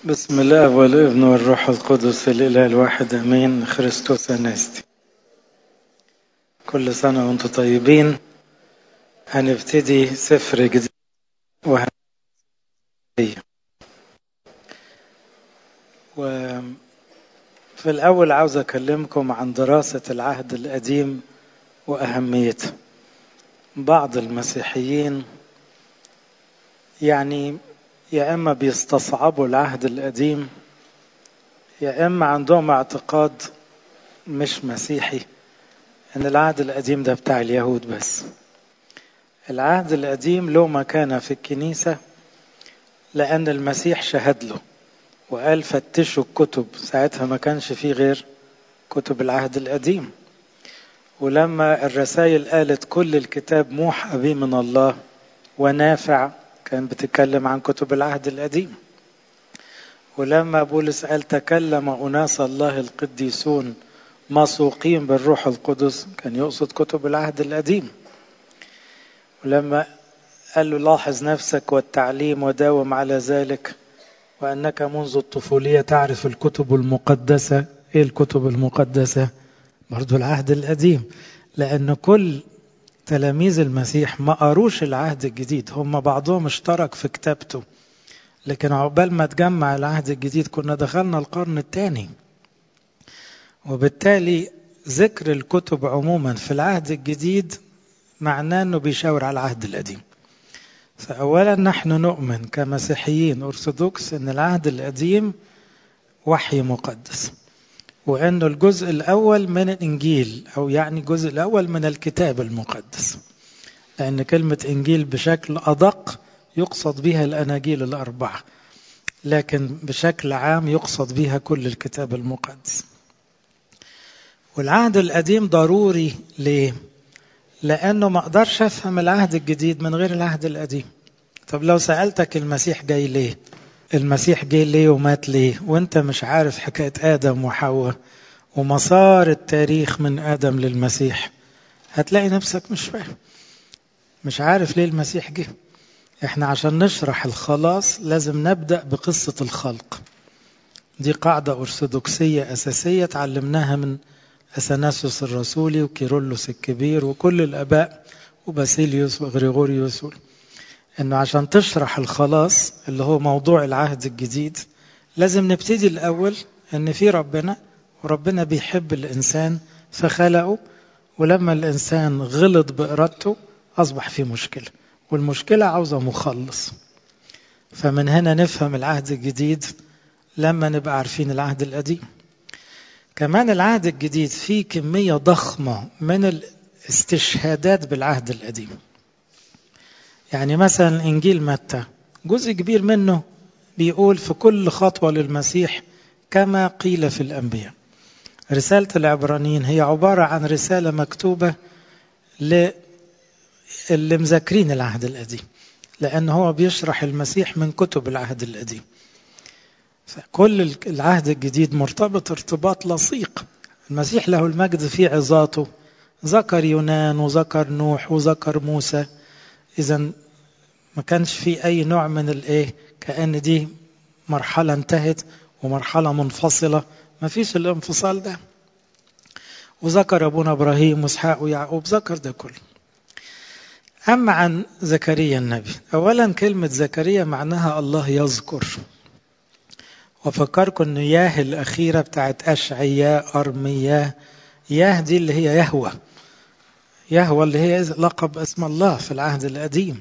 بسم الله والابن والروح القدس الإله الواحد أمين خريستوس أنستي كل سنة وانتم طيبين هنبتدي سفر جديد وهن... وفي الأول عاوز أكلمكم عن دراسة العهد القديم وأهميته بعض المسيحيين يعني يا إما بيستصعبوا العهد القديم يا إما عندهم اعتقاد مش مسيحي إن العهد القديم ده بتاع اليهود بس العهد القديم له مكانة في الكنيسة لأن المسيح شهد له وقال فتشوا الكتب ساعتها ما كانش فيه غير كتب العهد القديم ولما الرسائل قالت كل الكتاب موحى به من الله ونافع كان بتتكلم عن كتب العهد القديم ولما بولس قال تكلم أناس الله القديسون مسوقين بالروح القدس كان يقصد كتب العهد القديم ولما قال له لاحظ نفسك والتعليم وداوم على ذلك وأنك منذ الطفولية تعرف الكتب المقدسة إيه الكتب المقدسة برضو العهد القديم لأن كل تلاميذ المسيح ما قروش العهد الجديد هم بعضهم اشترك في كتابته لكن عقبال ما تجمع العهد الجديد كنا دخلنا القرن الثاني وبالتالي ذكر الكتب عموما في العهد الجديد معناه انه بيشاور على العهد القديم فأولا نحن نؤمن كمسيحيين أرثوذكس أن العهد القديم وحي مقدس وأنه الجزء الأول من الإنجيل أو يعني الجزء الأول من الكتاب المقدس لأن كلمة إنجيل بشكل أدق يقصد بها الأناجيل الأربعة لكن بشكل عام يقصد بها كل الكتاب المقدس والعهد القديم ضروري ليه؟ لأنه ما أقدرش أفهم العهد الجديد من غير العهد القديم طب لو سألتك المسيح جاي ليه المسيح جاي ليه ومات ليه وانت مش عارف حكاية آدم وحواء ومسار التاريخ من آدم للمسيح هتلاقي نفسك مش فاهم مش عارف ليه المسيح جه احنا عشان نشرح الخلاص لازم نبدأ بقصة الخلق دي قاعدة أرثوذكسية أساسية تعلمناها من أثناسيوس الرسولي وكيرلس الكبير وكل الآباء وباسيليوس وغريغوريوس إنه عشان تشرح الخلاص اللي هو موضوع العهد الجديد لازم نبتدي الأول إن في ربنا وربنا بيحب الإنسان فخلقه ولما الإنسان غلط بإرادته أصبح في مشكلة والمشكلة عاوزة مخلص فمن هنا نفهم العهد الجديد لما نبقى عارفين العهد القديم كمان العهد الجديد فيه كمية ضخمة من الاستشهادات بالعهد القديم يعني مثلا إنجيل متى جزء كبير منه بيقول في كل خطوة للمسيح كما قيل في الأنبياء رسالة العبرانيين هي عبارة عن رسالة مكتوبة اللي مذاكرين العهد القديم لأن هو بيشرح المسيح من كتب العهد القديم فكل العهد الجديد مرتبط ارتباط لصيق المسيح له المجد في عظاته ذكر يونان وذكر نوح وذكر موسى إذا ما كانش في أي نوع من الإيه كأن دي مرحلة انتهت ومرحلة منفصلة ما فيش الانفصال ده وذكر أبونا إبراهيم وإسحاق ويعقوب ذكر ده كله أما عن زكريا النبي أولا كلمة زكريا معناها الله يذكر وفكركم أن ياه الأخيرة بتاعت أشعياء أرمياه ياه دي اللي هي يهوى يهوى اللي هي لقب اسم الله في العهد القديم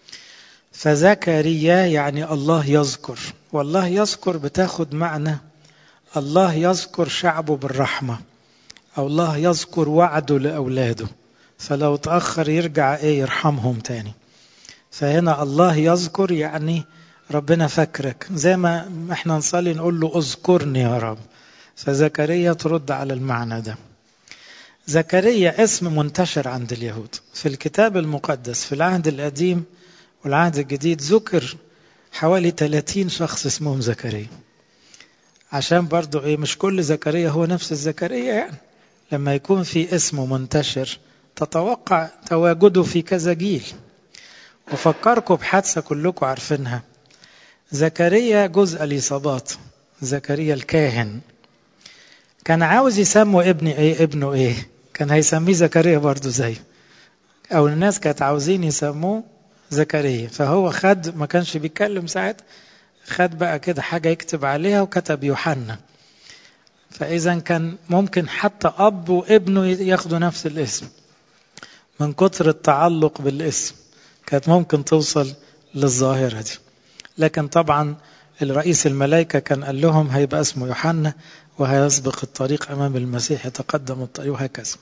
فزكريا يعني الله يذكر والله يذكر بتاخد معنى الله يذكر شعبه بالرحمة أو الله يذكر وعده لأولاده فلو تأخر يرجع إيه يرحمهم تاني فهنا الله يذكر يعني ربنا فاكرك زي ما احنا نصلي نقول له اذكرني يا رب فزكريا ترد على المعنى ده زكريا اسم منتشر عند اليهود في الكتاب المقدس في العهد القديم والعهد الجديد ذكر حوالي 30 شخص اسمهم زكريا عشان برضو ايه مش كل زكريا هو نفس الزكريا يعني لما يكون في اسم منتشر تتوقع تواجده في كذا جيل وفكركم بحادثة كلكم عارفينها زكريا جزء اليصابات زكريا الكاهن كان عاوز يسموا ابني ايه ابنه ايه كان هيسميه زكريا برضه زيه او الناس كانت عاوزين يسموه زكريا فهو خد ما كانش بيتكلم ساعات خد بقى كده حاجة يكتب عليها وكتب يوحنا فإذا كان ممكن حتى أب وابنه ياخدوا نفس الاسم من كتر التعلق بالاسم كانت ممكن توصل للظاهرة دي لكن طبعا الرئيس الملائكة كان قال لهم هيبقى اسمه يوحنا وهيسبق الطريق أمام المسيح يتقدم الطريق وهكذا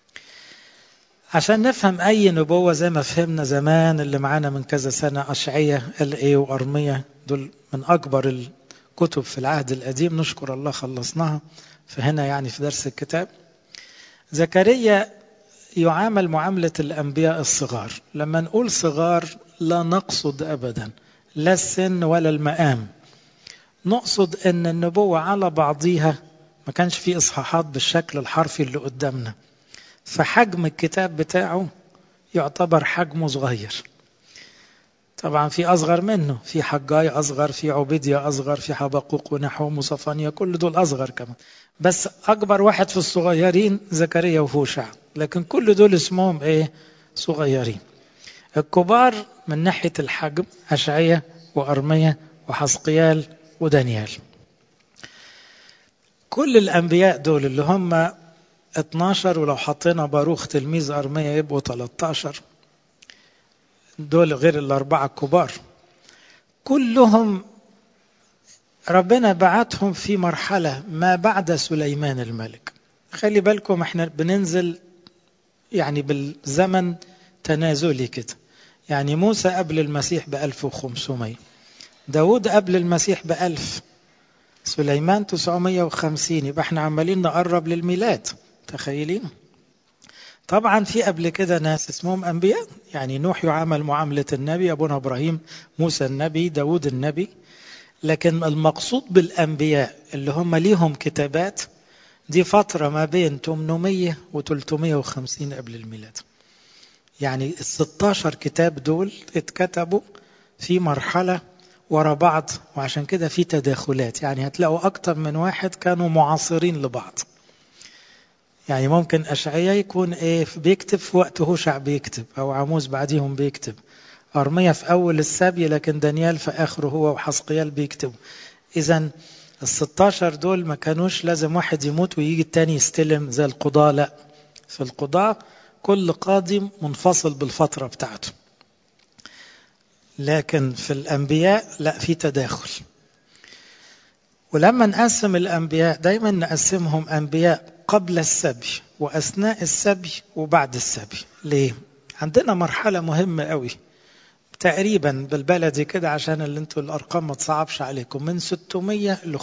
عشان نفهم أي نبوة زي ما فهمنا زمان اللي معانا من كذا سنة أشعية ال ايه وأرمية دول من أكبر الكتب في العهد القديم نشكر الله خلصناها فهنا يعني في درس الكتاب زكريا يعامل معاملة الأنبياء الصغار لما نقول صغار لا نقصد أبدا لا السن ولا المقام نقصد أن النبوة على بعضيها ما كانش في إصحاحات بالشكل الحرفي اللي قدامنا فحجم الكتاب بتاعه يعتبر حجمه صغير طبعا في أصغر منه في حجاي أصغر في عبيديا أصغر في حبقوق ونحوم وصفانيا كل دول أصغر كمان بس أكبر واحد في الصغيرين زكريا وهوشع لكن كل دول اسمهم إيه صغيرين الكبار من ناحية الحجم أشعية وأرمية وحسقيال ودانيال كل الأنبياء دول اللي هم 12 ولو حطينا باروخ تلميذ أرمية يبقوا 13 دول غير الأربعة الكبار كلهم ربنا بعتهم في مرحلة ما بعد سليمان الملك خلي بالكم احنا بننزل يعني بالزمن تنازلي كده يعني موسى قبل المسيح ب 1500 داود قبل المسيح بألف سليمان 950 يبقى احنا عمالين نقرب للميلاد تخيلين طبعا في قبل كده ناس اسمهم أنبياء يعني نوح يعامل معاملة النبي أبونا إبراهيم موسى النبي داود النبي لكن المقصود بالأنبياء اللي هم ليهم كتابات دي فترة ما بين 800 و 350 قبل الميلاد يعني ال 16 كتاب دول اتكتبوا في مرحلة ورا بعض وعشان كده في تداخلات يعني هتلاقوا أكتر من واحد كانوا معاصرين لبعض يعني ممكن أشعية يكون إيه بيكتب في وقت هوشع بيكتب أو عموز بعديهم بيكتب أرمية في أول السبي لكن دانيال في آخره هو وحسقيال بيكتبوا إذا ال 16 دول ما كانوش لازم واحد يموت ويجي التاني يستلم زي القضاء لا في القضاء كل قاضي منفصل بالفترة بتاعته لكن في الأنبياء لا في تداخل ولما نقسم الأنبياء دايما نقسمهم أنبياء قبل السبي وأثناء السبي وبعد السبي ليه؟ عندنا مرحلة مهمة قوي تقريبا بالبلدي كده عشان اللي انتوا الأرقام ما تصعبش عليكم من 600 ل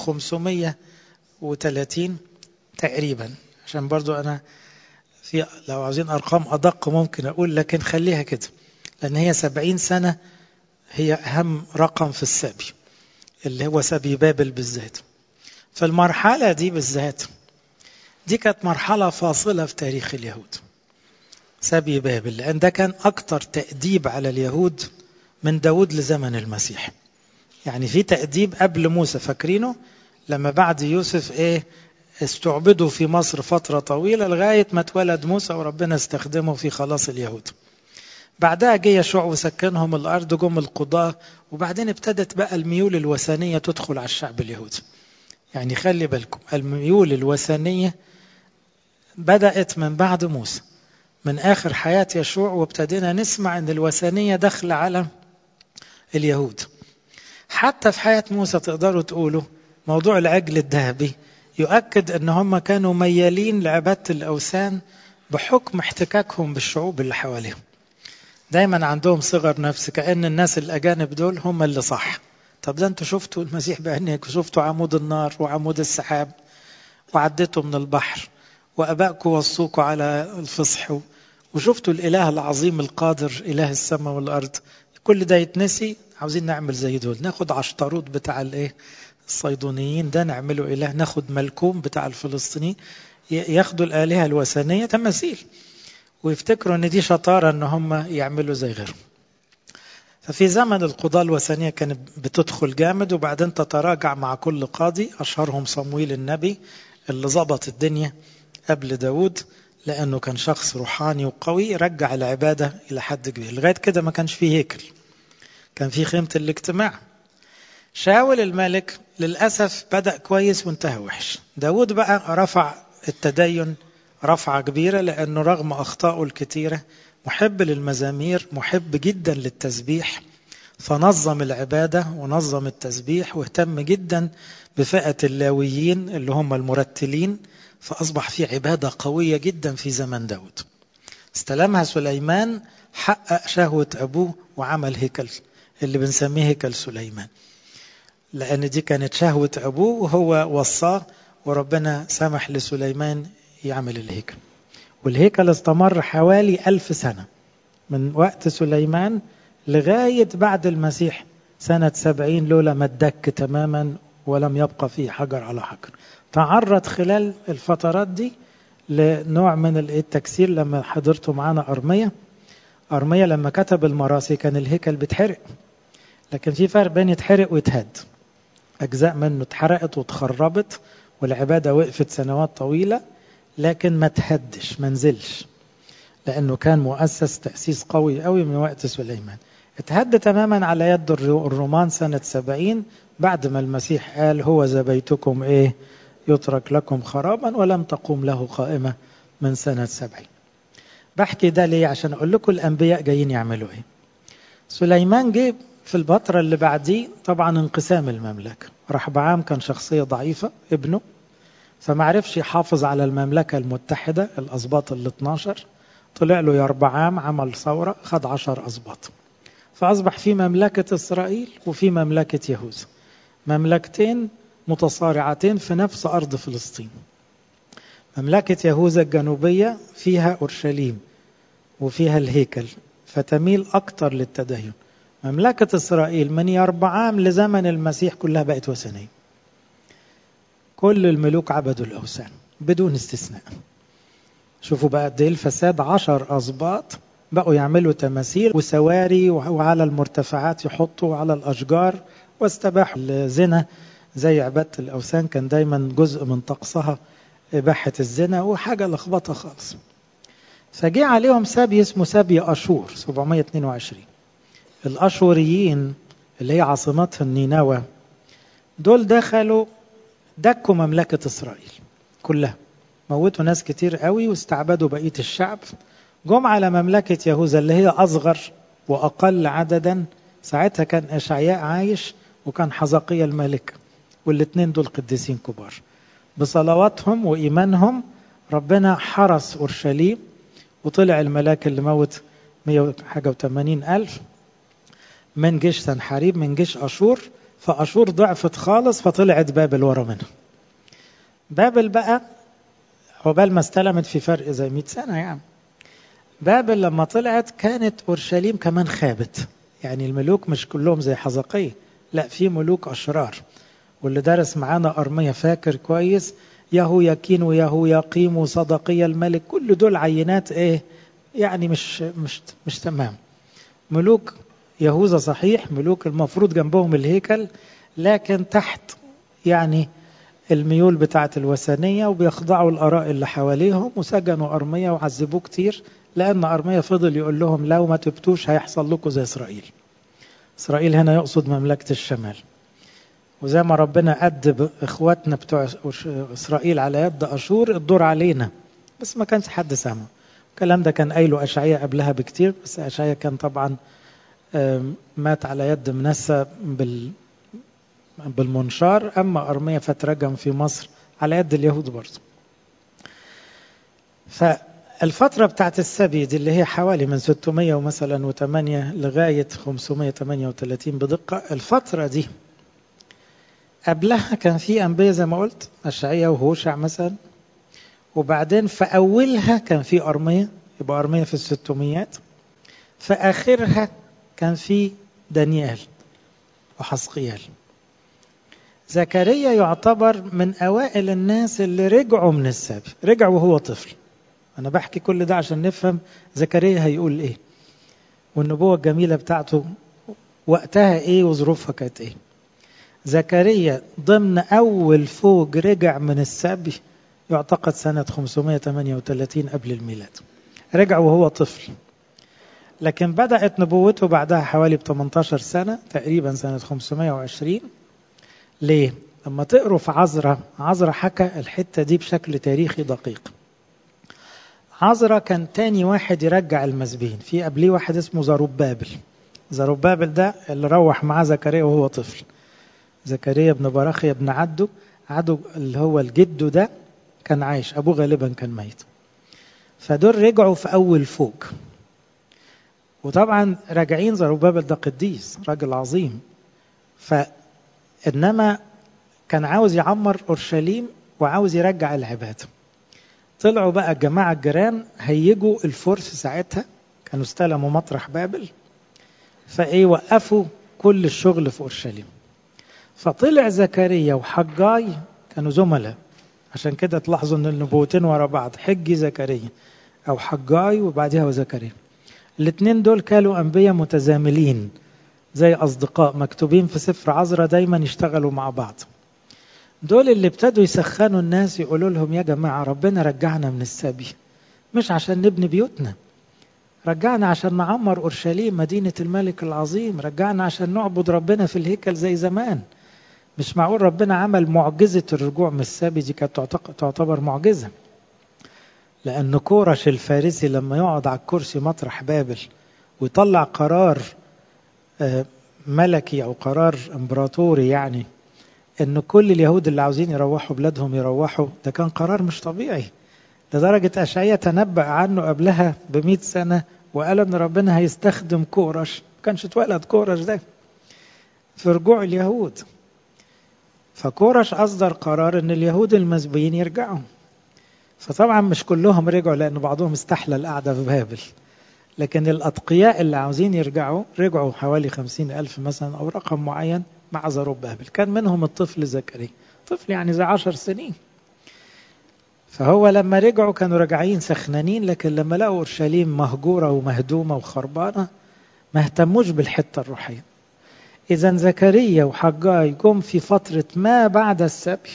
530 تقريبا عشان برضو أنا في لو عاوزين أرقام أدق ممكن أقول لكن خليها كده لأن هي 70 سنة هي أهم رقم في السبي اللي هو سبي بابل بالذات فالمرحلة دي بالذات دي كانت مرحلة فاصلة في تاريخ اليهود سبي بابل لأن ده كان أكتر تأديب على اليهود من داود لزمن المسيح يعني في تأديب قبل موسى فاكرينه لما بعد يوسف إيه استعبدوا في مصر فترة طويلة لغاية ما اتولد موسى وربنا استخدمه في خلاص اليهود بعدها جه يشوع وسكنهم الأرض جم القضاة وبعدين ابتدت بقى الميول الوثنية تدخل على الشعب اليهودي يعني خلي بالكم الميول الوثنية بدأت من بعد موسى من آخر حياة يشوع وابتدينا نسمع أن الوثنية دخل على اليهود حتى في حياة موسى تقدروا تقولوا موضوع العجل الذهبي يؤكد أن هم كانوا ميالين لعبادة الأوثان بحكم احتكاكهم بالشعوب اللي حواليهم دايما عندهم صغر نفس كأن الناس الأجانب دول هم اللي صح طب ده انتوا شفتوا المسيح بعينيك وشفتوا عمود النار وعمود السحاب وعديتوا من البحر وأبائكم وصوكوا على الفصح وشفتوا الإله العظيم القادر إله السماء والأرض كل ده يتنسي عاوزين نعمل زي دول ناخد عشتروت بتاع الايه الصيدونيين ده نعمله إله ناخد ملكوم بتاع الفلسطينيين ياخدوا الآلهة الوثنية تماثيل ويفتكروا ان دي شطارة ان هم يعملوا زي غيرهم ففي زمن القضاة الوثنية كانت بتدخل جامد وبعدين تتراجع مع كل قاضي أشهرهم صمويل النبي اللي ظبط الدنيا قبل داود لأنه كان شخص روحاني وقوي رجع العبادة إلى حد كبير لغاية كده ما كانش فيه هيكل كان فيه خيمة الاجتماع شاول الملك للأسف بدأ كويس وانتهى وحش داود بقى رفع التدين رفعة كبيرة لأنه رغم أخطائه الكثيرة محب للمزامير محب جدا للتسبيح فنظم العبادة ونظم التسبيح واهتم جدا بفئة اللاويين اللي هم المرتلين فأصبح في عبادة قوية جدا في زمن داود استلمها سليمان حقق شهوة أبوه وعمل هيكل اللي بنسميه هيكل سليمان لأن دي كانت شهوة أبوه وهو وصاه وربنا سمح لسليمان يعمل الهيكل والهيكل استمر حوالي ألف سنة من وقت سليمان لغاية بعد المسيح سنة سبعين لولا ما ادك تماما ولم يبقى فيه حجر على حجر تعرض خلال الفترات دي لنوع من التكسير لما حضرته معانا أرمية أرمية لما كتب المراسي كان الهيكل بيتحرق لكن في فرق بين يتحرق ويتهد أجزاء منه اتحرقت واتخربت والعبادة وقفت سنوات طويلة لكن ما تهدش ما نزلش لأنه كان مؤسس تأسيس قوي قوي من وقت سليمان اتهد تماما على يد الرومان سنة سبعين بعد ما المسيح قال هو زبيتكم ايه يترك لكم خرابا ولم تقوم له قائمة من سنة سبعين بحكي ده ليه عشان أقول لكم الأنبياء جايين يعملوا ايه سليمان جه في الفترة اللي بعديه طبعا انقسام المملكة رحبعام كان شخصية ضعيفة ابنه فما عرفش يحافظ على المملكة المتحدة الأسباط ال 12 طلع له يربعام عمل ثورة خد عشر أسباط فأصبح في مملكة إسرائيل وفي مملكة يهوذا مملكتين متصارعتين في نفس أرض فلسطين مملكة يهوذا الجنوبية فيها أورشليم وفيها الهيكل فتميل أكثر للتدين مملكة إسرائيل من يربعام لزمن المسيح كلها بقت وثنية كل الملوك عبدوا الأوثان بدون استثناء شوفوا بقى قد ايه الفساد عشر أسباط بقوا يعملوا تماثيل وسواري وعلى المرتفعات يحطوا على الأشجار واستباحوا الزنا زي عبادة الأوثان كان دايما جزء من طقسها إباحة الزنا وحاجة لخبطة خالص فجي عليهم سبي اسمه سبي أشور 722 الأشوريين اللي هي عاصمتها النينوى دول دخلوا دكوا مملكة إسرائيل كلها موتوا ناس كتير قوي واستعبدوا بقية الشعب جم على مملكة يهوذا اللي هي أصغر وأقل عددا ساعتها كان إشعياء عايش وكان حزقية الملك والاثنين دول قديسين كبار بصلواتهم وإيمانهم ربنا حرس أورشليم وطلع الملاك اللي موت 100 حاجة وثمانين ألف من جيش سنحاريب من جيش أشور فأشور ضعفت خالص فطلعت بابل ورا منها بابل بقى عقبال ما استلمت في فرق زي 100 سنة يعني بابل لما طلعت كانت أورشليم كمان خابت يعني الملوك مش كلهم زي حزقية لا في ملوك أشرار واللي درس معانا أرمية فاكر كويس يهو يكين ويهو يقيم وصدقية الملك كل دول عينات ايه يعني مش مش مش تمام ملوك يهوذا صحيح ملوك المفروض جنبهم الهيكل لكن تحت يعني الميول بتاعة الوثنية وبيخضعوا الآراء اللي حواليهم وسجنوا أرمية وعذبوه كتير لأن أرمية فضل يقول لهم لو ما تبتوش هيحصل لكم زي إسرائيل إسرائيل هنا يقصد مملكة الشمال وزي ما ربنا أدب إخواتنا بتوع إسرائيل على يد أشور الدور علينا بس ما كانش حد سامع الكلام ده كان قايله أشعية قبلها بكتير بس أشعية كان طبعا مات على يد منسى بال بالمنشار أما أرمية فترجم في مصر على يد اليهود برضه فالفترة بتاعت السبي دي اللي هي حوالي من 600 ومثلا و8 لغاية 538 بدقة الفترة دي قبلها كان في أنبياء زي ما قلت أشعية وهوشع مثلا وبعدين في أولها كان في أرمية يبقى أرمية في الستميات في آخرها كان في دانيال وحسقيال زكريا يعتبر من أوائل الناس اللي رجعوا من السبي رجع وهو طفل أنا بحكي كل ده عشان نفهم زكريا هيقول إيه والنبوة الجميلة بتاعته وقتها ايه وظروفها كانت ايه زكريا ضمن اول فوج رجع من السبي يعتقد سنة 538 قبل الميلاد رجع وهو طفل لكن بدأت نبوته بعدها حوالي ب 18 سنة تقريبا سنة 520 ليه؟ لما تقروا في عزرة عزرة حكى الحتة دي بشكل تاريخي دقيق عزرة كان تاني واحد يرجع المسبين في قبليه واحد اسمه زروبابل زروبابل ده اللي روح معاه زكريا وهو طفل زكريا بن براخيا بن عدو عدو اللي هو الجد ده كان عايش أبوه غالبا كان ميت فدول رجعوا في أول فوق وطبعا راجعين زروبابل ده قديس راجل عظيم فإنما كان عاوز يعمر أورشليم وعاوز يرجع العبادة طلعوا بقى الجماعة الجيران هيجوا الفرس ساعتها كانوا استلموا مطرح بابل فايه وقفوا كل الشغل في اورشليم فطلع زكريا وحجاي كانوا زملاء عشان كده تلاحظوا ان النبوتين ورا بعض حجي زكريا او حجاي وبعدها وزكريا الاثنين دول كانوا انبياء متزاملين زي اصدقاء مكتوبين في سفر عذراء دايما يشتغلوا مع بعض دول اللي ابتدوا يسخنوا الناس يقولوا لهم يا جماعه ربنا رجعنا من السبي مش عشان نبني بيوتنا رجعنا عشان نعمر اورشليم مدينه الملك العظيم رجعنا عشان نعبد ربنا في الهيكل زي زمان مش معقول ربنا عمل معجزه الرجوع من السبي دي كانت تعتبر معجزه لان كورش الفارسي لما يقعد على الكرسي مطرح بابل ويطلع قرار ملكي او قرار امبراطوري يعني ان كل اليهود اللي عاوزين يروحوا بلادهم يروحوا ده كان قرار مش طبيعي لدرجة أشعية تنبأ عنه قبلها بمئة سنة وقال إن ربنا هيستخدم كورش ما كانش اتولد كورش ده في رجوع اليهود فكورش أصدر قرار إن اليهود المسبيين يرجعوا فطبعا مش كلهم رجعوا لأن بعضهم استحلى القعدة في بابل لكن الأتقياء اللي عاوزين يرجعوا رجعوا حوالي خمسين ألف مثلا أو رقم معين مع زروبابل كان منهم الطفل زكريا طفل يعني زي عشر سنين فهو لما رجعوا كانوا راجعين سخنانين لكن لما لقوا اورشليم مهجوره ومهدومه وخربانه ما اهتموش بالحته الروحيه. اذا زكريا وحجاي جم في فتره ما بعد السبي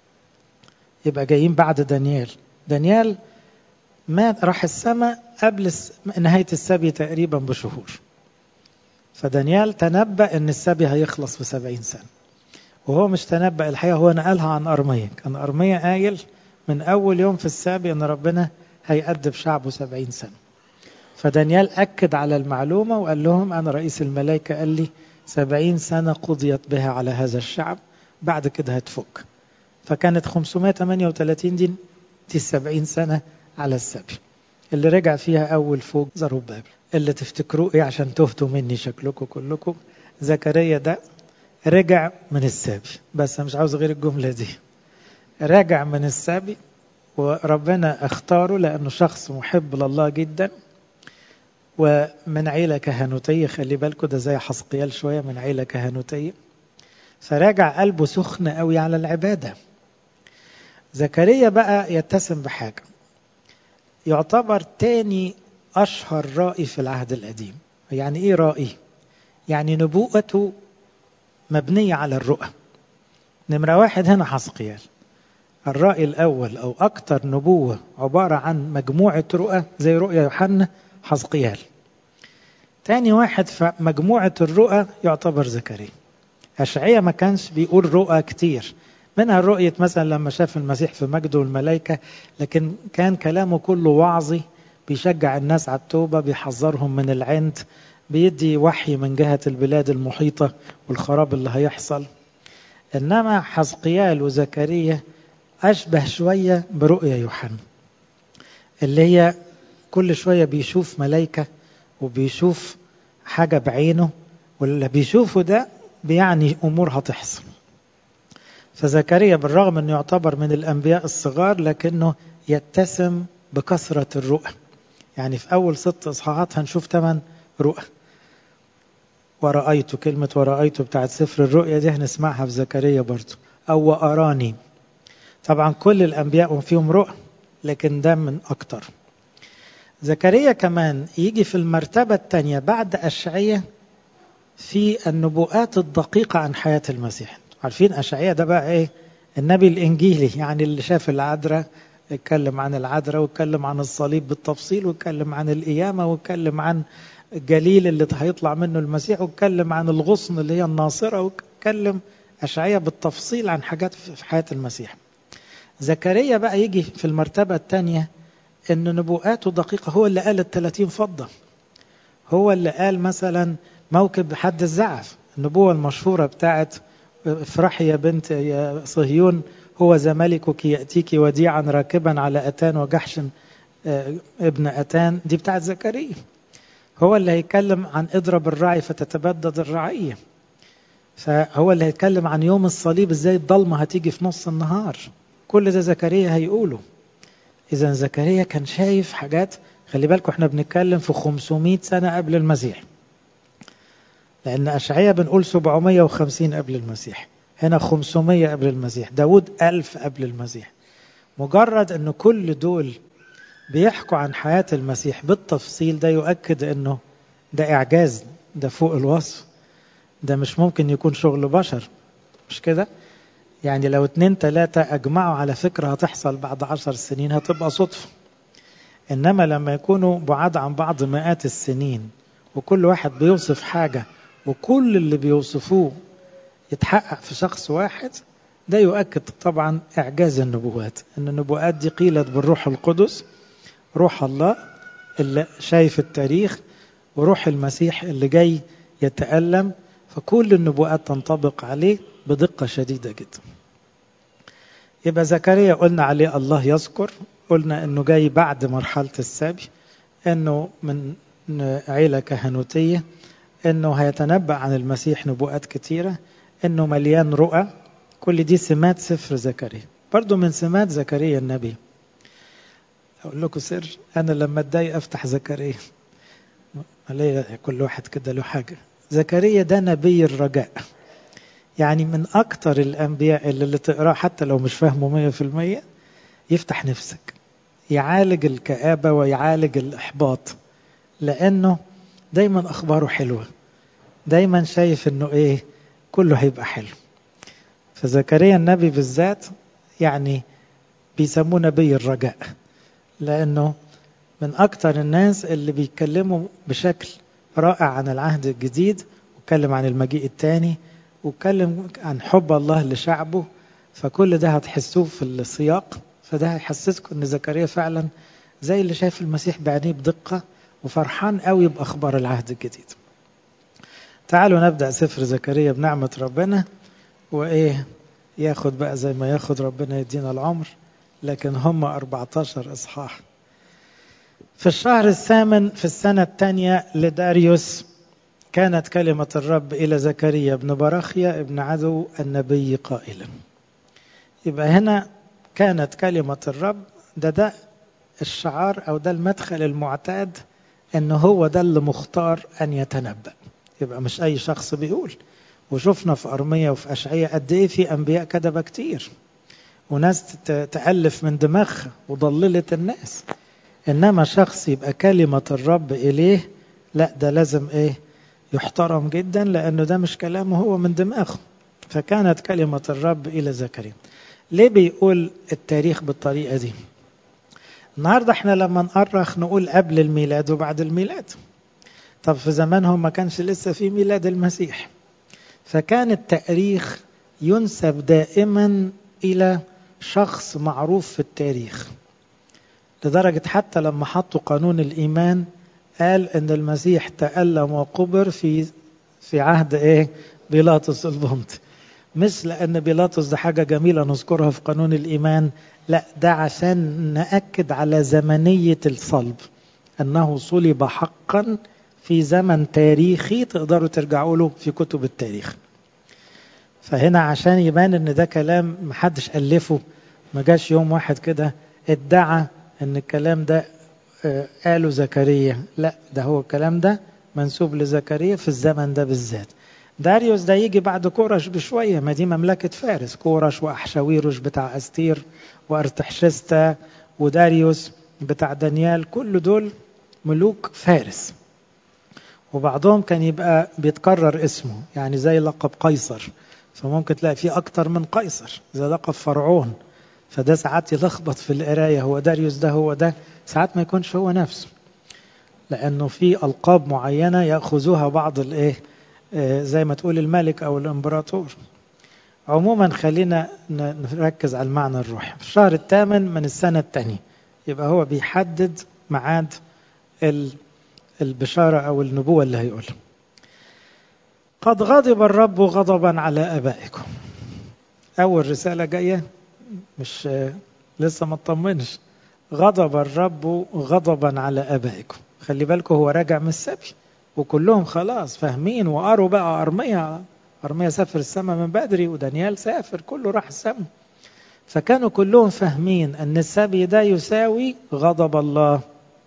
يبقى جايين بعد دانيال. دانيال مات راح السماء قبل نهايه السبي تقريبا بشهور. فدانيال تنبأ ان السبي هيخلص في سبعين سنه. وهو مش تنبأ الحقيقه هو نقلها عن ارميه، كان ارميه قايل من أول يوم في السابع أن ربنا هيأدب شعبه سبعين سنة فدانيال أكد على المعلومة وقال لهم أنا رئيس الملائكة قال لي سبعين سنة قضيت بها على هذا الشعب بعد كده هتفك فكانت 538 دي دي 70 سنة على السبي اللي رجع فيها أول فوق زروبابل اللي تفتكروه إيه عشان تهتوا مني شكلكم كلكم زكريا ده رجع من السبي بس مش عاوز غير الجملة دي راجع من السبي وربنا اختاره لأنه شخص محب لله جدا ومن عيلة كهنوتية خلي بالكم ده زي حسقيال شوية من عيلة كهنوتية فراجع قلبه سخن قوي على العبادة زكريا بقى يتسم بحاجة يعتبر تاني أشهر رائي في العهد القديم يعني إيه رائي؟ يعني نبوءته مبنية على الرؤى نمرة واحد هنا حسقيال الرأي الأول أو أكثر نبوة عبارة عن مجموعة رؤى زي رؤيا يوحنا حزقيال تاني واحد في مجموعة الرؤى يعتبر زكريا أشعية ما كانش بيقول رؤى كتير منها رؤية مثلا لما شاف المسيح في مجده والملائكة لكن كان كلامه كله وعظي بيشجع الناس على التوبة بيحذرهم من العند بيدي وحي من جهة البلاد المحيطة والخراب اللي هيحصل إنما حزقيال وزكريا أشبه شوية برؤيا يوحنا اللي هي كل شوية بيشوف ملايكة وبيشوف حاجة بعينه واللي بيشوفه ده بيعني أمور هتحصل فزكريا بالرغم أنه يعتبر من الأنبياء الصغار لكنه يتسم بكثرة الرؤى يعني في أول ست إصحاحات هنشوف ثمان رؤى ورأيت كلمة ورأيت بتاعت سفر الرؤيا دي هنسمعها في زكريا برضو أو وأراني طبعا كل الأنبياء فيهم رؤى لكن ده من أكتر زكريا كمان يجي في المرتبة الثانية بعد أشعية في النبوءات الدقيقة عن حياة المسيح عارفين أشعية ده بقى إيه النبي الإنجيلي يعني اللي شاف العذراء اتكلم عن العذراء واتكلم عن الصليب بالتفصيل واتكلم عن القيامة واتكلم عن الجليل اللي هيطلع منه المسيح واتكلم عن الغصن اللي هي الناصرة واتكلم أشعية بالتفصيل عن حاجات في حياة المسيح زكريا بقى يجي في المرتبة الثانية ان نبوءاته دقيقة هو اللي قال الثلاثين فضة هو اللي قال مثلا موكب حد الزعف النبوة المشهورة بتاعت افرحي يا بنت يا صهيون هو ذا ملكك يأتيك وديعا راكبا على أتان وجحش ابن أتان دي بتاعت زكريا هو اللي هيتكلم عن اضرب الراعي فتتبدد الرعية فهو اللي هيتكلم عن يوم الصليب ازاي الضلمة هتيجي في نص النهار كل ده زكريا هيقوله إذا زكريا كان شايف حاجات خلي بالكم احنا بنتكلم في 500 سنة قبل المسيح لأن أشعية بنقول 750 قبل المسيح هنا 500 قبل المسيح داود 1000 قبل المسيح مجرد أن كل دول بيحكوا عن حياة المسيح بالتفصيل ده يؤكد أنه ده إعجاز ده فوق الوصف ده مش ممكن يكون شغل بشر مش كده يعني لو اتنين تلاتة أجمعوا على فكرة هتحصل بعد عشر سنين هتبقى صدفة إنما لما يكونوا بعاد عن بعض مئات السنين وكل واحد بيوصف حاجة وكل اللي بيوصفوه يتحقق في شخص واحد ده يؤكد طبعا إعجاز النبوات إن النبوات دي قيلت بالروح القدس روح الله اللي شايف التاريخ وروح المسيح اللي جاي يتألم فكل النبوءات تنطبق عليه بدقة شديدة جدا يبقى زكريا قلنا عليه الله يذكر قلنا انه جاي بعد مرحلة السبي انه من عيلة كهنوتية انه هيتنبأ عن المسيح نبوءات كتيرة انه مليان رؤى كل دي سمات سفر زكريا برضو من سمات زكريا النبي اقول لكم سر انا لما اتضايق افتح زكريا كل واحد كده له حاجة زكريا ده نبي الرجاء يعني من أكتر الأنبياء اللي, اللي تقراه حتى لو مش فاهمه مية في المية يفتح نفسك يعالج الكآبة ويعالج الإحباط لأنه دايما أخباره حلوة دايما شايف أنه إيه كله هيبقى حلو فزكريا النبي بالذات يعني بيسموه نبي الرجاء لأنه من أكتر الناس اللي بيتكلموا بشكل رائع عن العهد الجديد واتكلم عن المجيء الثاني واتكلم عن حب الله لشعبه فكل ده هتحسوه في السياق فده هيحسسكم ان زكريا فعلا زي اللي شايف المسيح بعينيه بدقه وفرحان قوي باخبار العهد الجديد. تعالوا نبدا سفر زكريا بنعمه ربنا وايه ياخد بقى زي ما ياخد ربنا يدينا العمر لكن هم 14 اصحاح. في الشهر الثامن في السنه الثانيه لداريوس كانت كلمة الرب إلى زكريا بن برخيا ابن عدو النبي قائلا يبقى هنا كانت كلمة الرب ده ده الشعار أو ده المدخل المعتاد أنه هو ده اللي مختار أن يتنبأ يبقى مش أي شخص بيقول وشفنا في أرمية وفي أشعية قد إيه في أنبياء كذبة كتير وناس تألف من دماغها وضللت الناس إنما شخص يبقى كلمة الرب إليه لا ده لازم إيه يحترم جدا لأنه ده مش كلامه هو من دماغه فكانت كلمة الرب إلى زكريا ليه بيقول التاريخ بالطريقة دي النهاردة احنا لما نأرخ نقول قبل الميلاد وبعد الميلاد طب في زمانهم ما كانش لسه في ميلاد المسيح فكان التاريخ ينسب دائما إلى شخص معروف في التاريخ لدرجة حتى لما حطوا قانون الإيمان قال ان المسيح تألم وقبر في في عهد ايه بيلاطس البنطي مش لان بيلاطس ده حاجه جميله نذكرها في قانون الايمان لا ده عشان ناكد على زمنيه الصلب انه صلب حقا في زمن تاريخي تقدروا ترجعوا له في كتب التاريخ فهنا عشان يبان ان ده كلام محدش الفه ما جاش يوم واحد كده ادعى ان الكلام ده قالوا زكريا لا ده هو الكلام ده منسوب لزكريا في الزمن ده بالذات داريوس ده يجي بعد كورش بشوية ما دي مملكة فارس كورش وأحشاويروش بتاع أستير وأرتحشستا وداريوس بتاع دانيال كل دول ملوك فارس وبعضهم كان يبقى بيتكرر اسمه يعني زي لقب قيصر فممكن تلاقي فيه أكتر من قيصر زي لقب فرعون فده ساعات يلخبط في القراية هو داريوس ده هو ده ساعات ما يكونش هو نفسه لأنه في ألقاب معينة يأخذوها بعض الإيه زي ما تقول الملك أو الإمبراطور عموما خلينا نركز على المعنى الروحي في الشهر الثامن من السنة الثانية يبقى هو بيحدد ميعاد البشارة أو النبوة اللي هيقولها قد غضب الرب غضبا على أبائكم أول رسالة جاية مش لسه ما اطمنش غضب الرب غضبا على أبائكم خلي بالكم هو راجع من السبي وكلهم خلاص فاهمين وقروا بقى أرمية أرمية سافر السماء من بدري ودانيال سافر كله راح السماء فكانوا كلهم فاهمين أن السبي ده يساوي غضب الله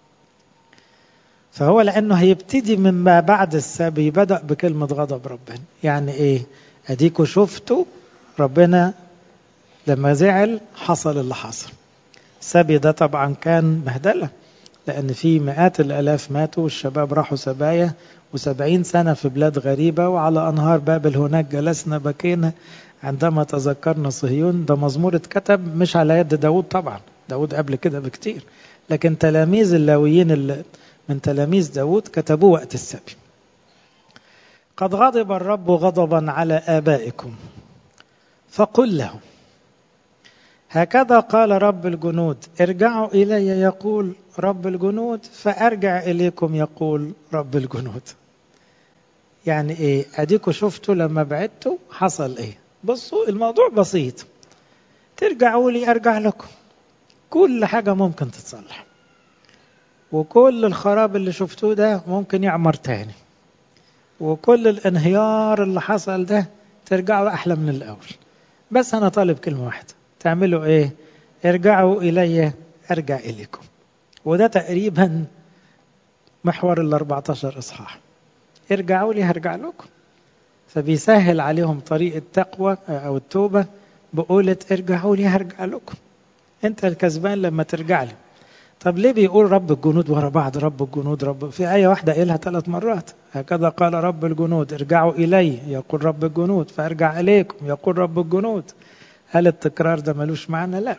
فهو لأنه هيبتدي مما بعد السبي بدأ بكلمة غضب ربنا يعني إيه أديكوا شفتوا ربنا لما زعل حصل اللي حصل السبي ده طبعا كان بهدلة لأن في مئات الآلاف ماتوا والشباب راحوا سبايا وسبعين سنة في بلاد غريبة وعلى أنهار بابل هناك جلسنا بكينا عندما تذكرنا صهيون ده مزمور اتكتب مش على يد داود طبعا داود قبل كده بكتير لكن تلاميذ اللاويين اللي من تلاميذ داود كتبوه وقت السبي قد غضب الرب غضبا على آبائكم فقل لهم هكذا قال رب الجنود ارجعوا إلي يقول رب الجنود فأرجع إليكم يقول رب الجنود يعني إيه أديكوا شفتوا لما بعدتوا حصل إيه بصوا الموضوع بسيط ترجعوا لي أرجع لكم كل حاجة ممكن تتصلح وكل الخراب اللي شفتوه ده ممكن يعمر تاني وكل الانهيار اللي حصل ده ترجعوا أحلى من الأول بس أنا طالب كلمة واحدة تعملوا إيه ارجعوا إلي أرجع إليكم وده تقريبا محور ال 14 إصحاح ارجعوا لي هرجع لكم فبيسهل عليهم طريق التقوى أو التوبة بقولة ارجعوا لي هرجع لكم أنت الكسبان لما ترجع لي طب ليه بيقول رب الجنود ورا بعض رب الجنود رب في آية واحدة قالها ثلاث مرات هكذا قال رب الجنود ارجعوا إلي يقول رب الجنود فارجع إليكم يقول رب الجنود هل التكرار ده ملوش معنى لا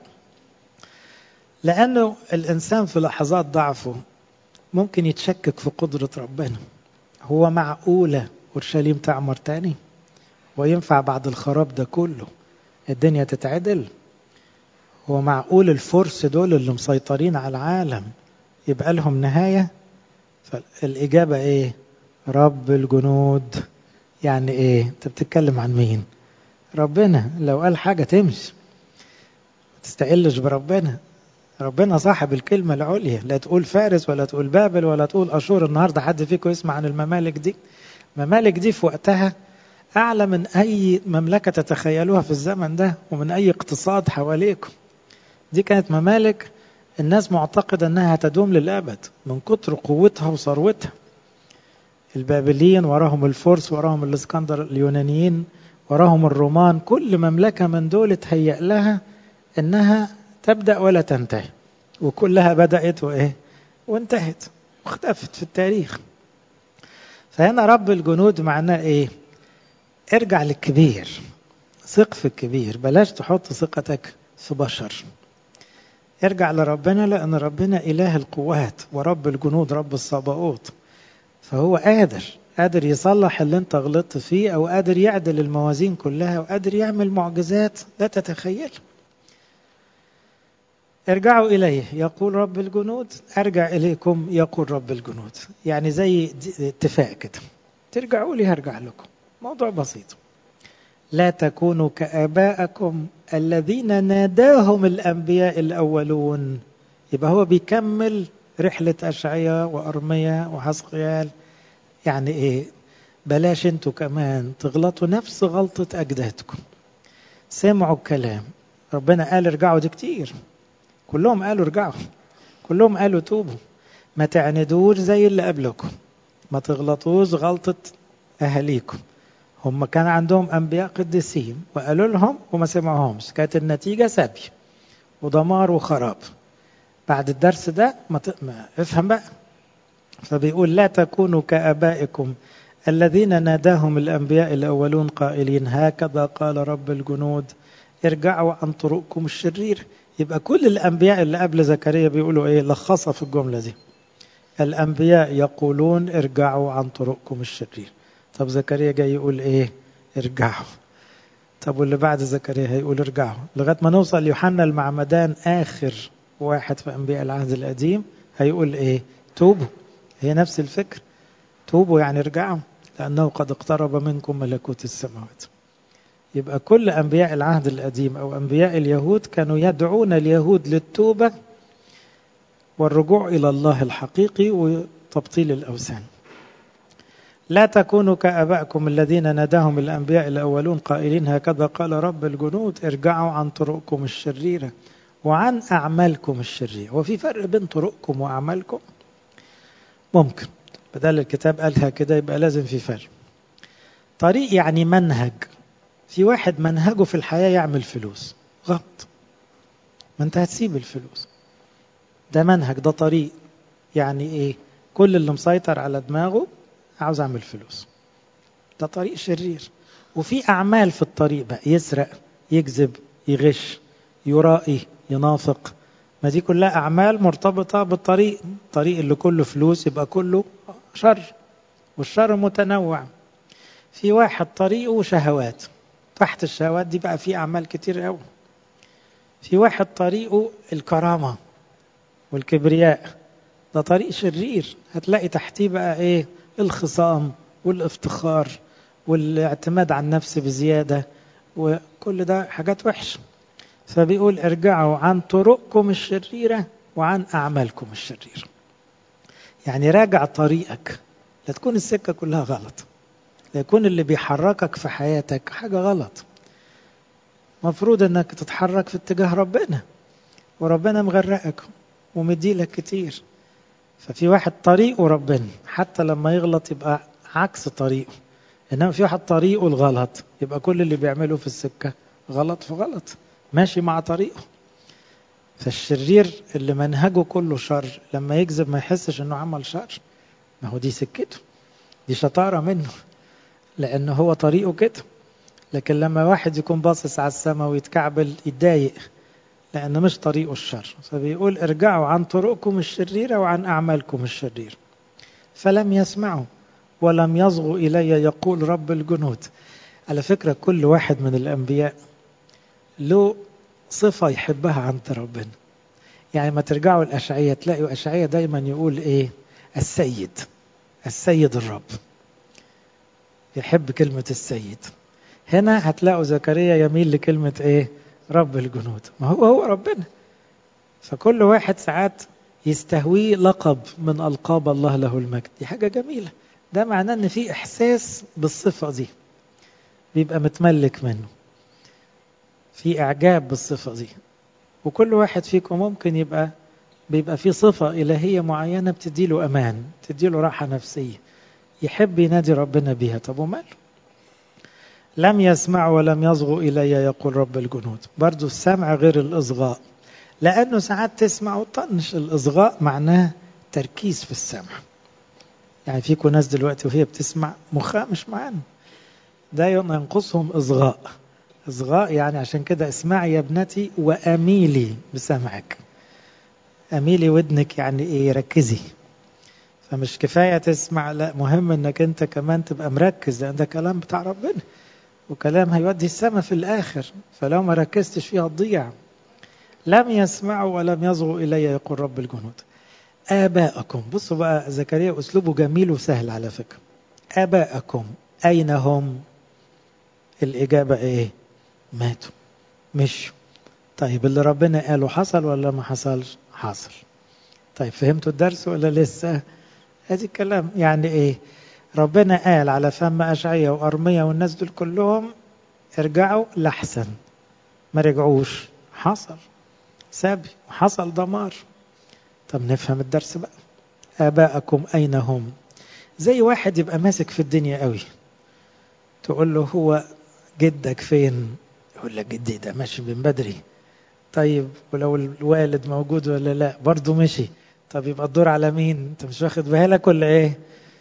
لأنه الإنسان في لحظات ضعفه ممكن يتشكك في قدرة ربنا هو معقولة أورشليم تعمر تاني وينفع بعد الخراب ده كله الدنيا تتعدل هو معقول الفرس دول اللي مسيطرين على العالم يبقى لهم نهاية فالإجابة إيه رب الجنود يعني إيه أنت بتتكلم عن مين ربنا لو قال حاجة تمشي ما تستقلش بربنا ربنا صاحب الكلمة العليا لا تقول فارس ولا تقول بابل ولا تقول أشور النهاردة حد فيكم يسمع عن الممالك دي الممالك دي في وقتها أعلى من أي مملكة تتخيلوها في الزمن ده ومن أي اقتصاد حواليكم دي كانت ممالك الناس معتقدة أنها تدوم للأبد من كتر قوتها وثروتها البابليين وراهم الفرس وراهم الاسكندر اليونانيين وراهم الرومان كل مملكة من دول تهيأ لها أنها تبدأ ولا تنتهي وكلها بدأت وإيه وانتهت واختفت في التاريخ فهنا رب الجنود معناه إيه ارجع للكبير ثق في الكبير بلاش تحط ثقتك في بشر ارجع لربنا لأن ربنا إله القوات ورب الجنود رب الصباؤوت فهو قادر قادر يصلح اللي انت غلطت فيه او قادر يعدل الموازين كلها وقادر يعمل معجزات لا تتخيل ارجعوا إليه يقول رب الجنود أرجع إليكم يقول رب الجنود يعني زي اتفاق كده ترجعوا لي هرجع لكم موضوع بسيط لا تكونوا كآبائكم الذين ناداهم الأنبياء الأولون يبقى هو بيكمل رحلة أشعية وأرمية وحسقيال يعني إيه بلاش انتوا كمان تغلطوا نفس غلطة أجدادكم سمعوا الكلام ربنا قال ارجعوا دي كتير كلهم قالوا ارجعوا كلهم قالوا توبوا ما تعندوش زي اللي قبلكم ما تغلطوش غلطة أهاليكم هم كان عندهم أنبياء قديسين وقالوا لهم وما سمعوهمش كانت النتيجة سبي ودمار وخراب بعد الدرس ده ما, ت... ما افهم بقى فبيقول لا تكونوا كآبائكم الذين ناداهم الأنبياء الأولون قائلين هكذا قال رب الجنود ارجعوا عن طرقكم الشرير يبقى كل الأنبياء اللي قبل زكريا بيقولوا إيه لخصها في الجملة دي الأنبياء يقولون ارجعوا عن طرقكم الشرير طب زكريا جاي يقول إيه ارجعوا طب واللي بعد زكريا هيقول ارجعوا لغاية ما نوصل ليوحنا المعمدان آخر واحد في أنبياء العهد القديم هيقول إيه توبوا هي نفس الفكر توبوا يعني ارجعوا لأنه قد اقترب منكم ملكوت السماوات يبقى كل أنبياء العهد القديم أو أنبياء اليهود كانوا يدعون اليهود للتوبة والرجوع إلى الله الحقيقي وتبطيل الأوثان لا تكونوا كأبائكم الذين ناداهم الأنبياء الأولون قائلين هكذا قال رب الجنود ارجعوا عن طرقكم الشريرة وعن أعمالكم الشريرة وفي فرق بين طرقكم وأعمالكم ممكن بدل الكتاب قالها كده يبقى لازم في فرق طريق يعني منهج في واحد منهجه في الحياة يعمل فلوس غلط ما انت هتسيب الفلوس ده منهج ده طريق يعني ايه كل اللي مسيطر على دماغه عاوز اعمل فلوس ده طريق شرير وفي اعمال في الطريق بقى يسرق يكذب يغش يرائي ينافق ما دي كلها اعمال مرتبطه بالطريق الطريق اللي كله فلوس يبقى كله شر والشر متنوع في واحد طريقه شهوات تحت الشهوات دي بقى في اعمال كتير قوي في واحد طريقه الكرامه والكبرياء ده طريق شرير هتلاقي تحتيه بقى ايه الخصام والافتخار والاعتماد على النفس بزياده وكل ده حاجات وحشه فبيقول ارجعوا عن طرقكم الشريره وعن اعمالكم الشريره يعني راجع طريقك لا تكون السكه كلها غلط لا يكون اللي بيحركك في حياتك حاجه غلط مفروض انك تتحرك في اتجاه ربنا وربنا مغرقك ومديلك كتير ففي واحد طريقه ربنا حتى لما يغلط يبقى عكس طريقه انما في واحد طريقه الغلط يبقى كل اللي بيعمله في السكه غلط في غلط ماشي مع طريقه فالشرير اللي منهجه كله شر لما يكذب ما يحسش انه عمل شر ما هو دي سكته دي شطاره منه لان هو طريقه كده لكن لما واحد يكون باصص على السماء ويتكعبل يتضايق لأن مش طريقه الشر فبيقول ارجعوا عن طرقكم الشريرة وعن أعمالكم الشريرة فلم يسمعوا ولم يصغوا إلي يقول رب الجنود على فكرة كل واحد من الأنبياء له صفة يحبها عند ربنا يعني ما ترجعوا الأشعية تلاقوا أشعية دايما يقول إيه السيد السيد الرب يحب كلمة السيد هنا هتلاقوا زكريا يميل لكلمة إيه رب الجنود ما هو هو ربنا فكل واحد ساعات يستهويه لقب من ألقاب الله له المجد دي حاجة جميلة ده معناه ان في احساس بالصفة دي بيبقى متملك منه في اعجاب بالصفة دي وكل واحد فيكم ممكن يبقى بيبقى في صفة إلهية معينة بتديله أمان تديله راحة نفسية يحب ينادي ربنا بيها طب وماله لم يسمعوا ولم يصغوا إلي يقول رب الجنود برضو السمع غير الإصغاء لأنه ساعات تسمع وتطنش الإصغاء معناه تركيز في السمع يعني فيكم ناس دلوقتي وهي بتسمع مخها مش معانا ده ينقصهم إصغاء إصغاء يعني عشان كده اسمعي يا ابنتي وأميلي بسمعك أميلي ودنك يعني إيه ركزي فمش كفاية تسمع لا مهم انك انت كمان تبقى مركز لان ده كلام بتاع ربنا وكلام هيودي السماء في الآخر فلو ما ركزتش فيها تضيع لم يسمعوا ولم يصغوا إلي يقول رب الجنود آباءكم بصوا بقى زكريا أسلوبه جميل وسهل على فكرة آباءكم أين هم الإجابة إيه ماتوا مشوا طيب اللي ربنا قاله حصل ولا ما حصلش حصل طيب فهمتوا الدرس ولا لسه هذه الكلام يعني ايه ربنا قال على فم أشعية وأرمية والناس دول كلهم ارجعوا لحسن ما رجعوش حصل سابي وحصل دمار طب نفهم الدرس بقى آباءكم أين هم زي واحد يبقى ماسك في الدنيا قوي تقول له هو جدك فين يقول لك جدي ده ماشي من بدري طيب ولو الوالد موجود ولا لا برضه مشي طب يبقى الدور على مين انت مش واخد بالك ولا ايه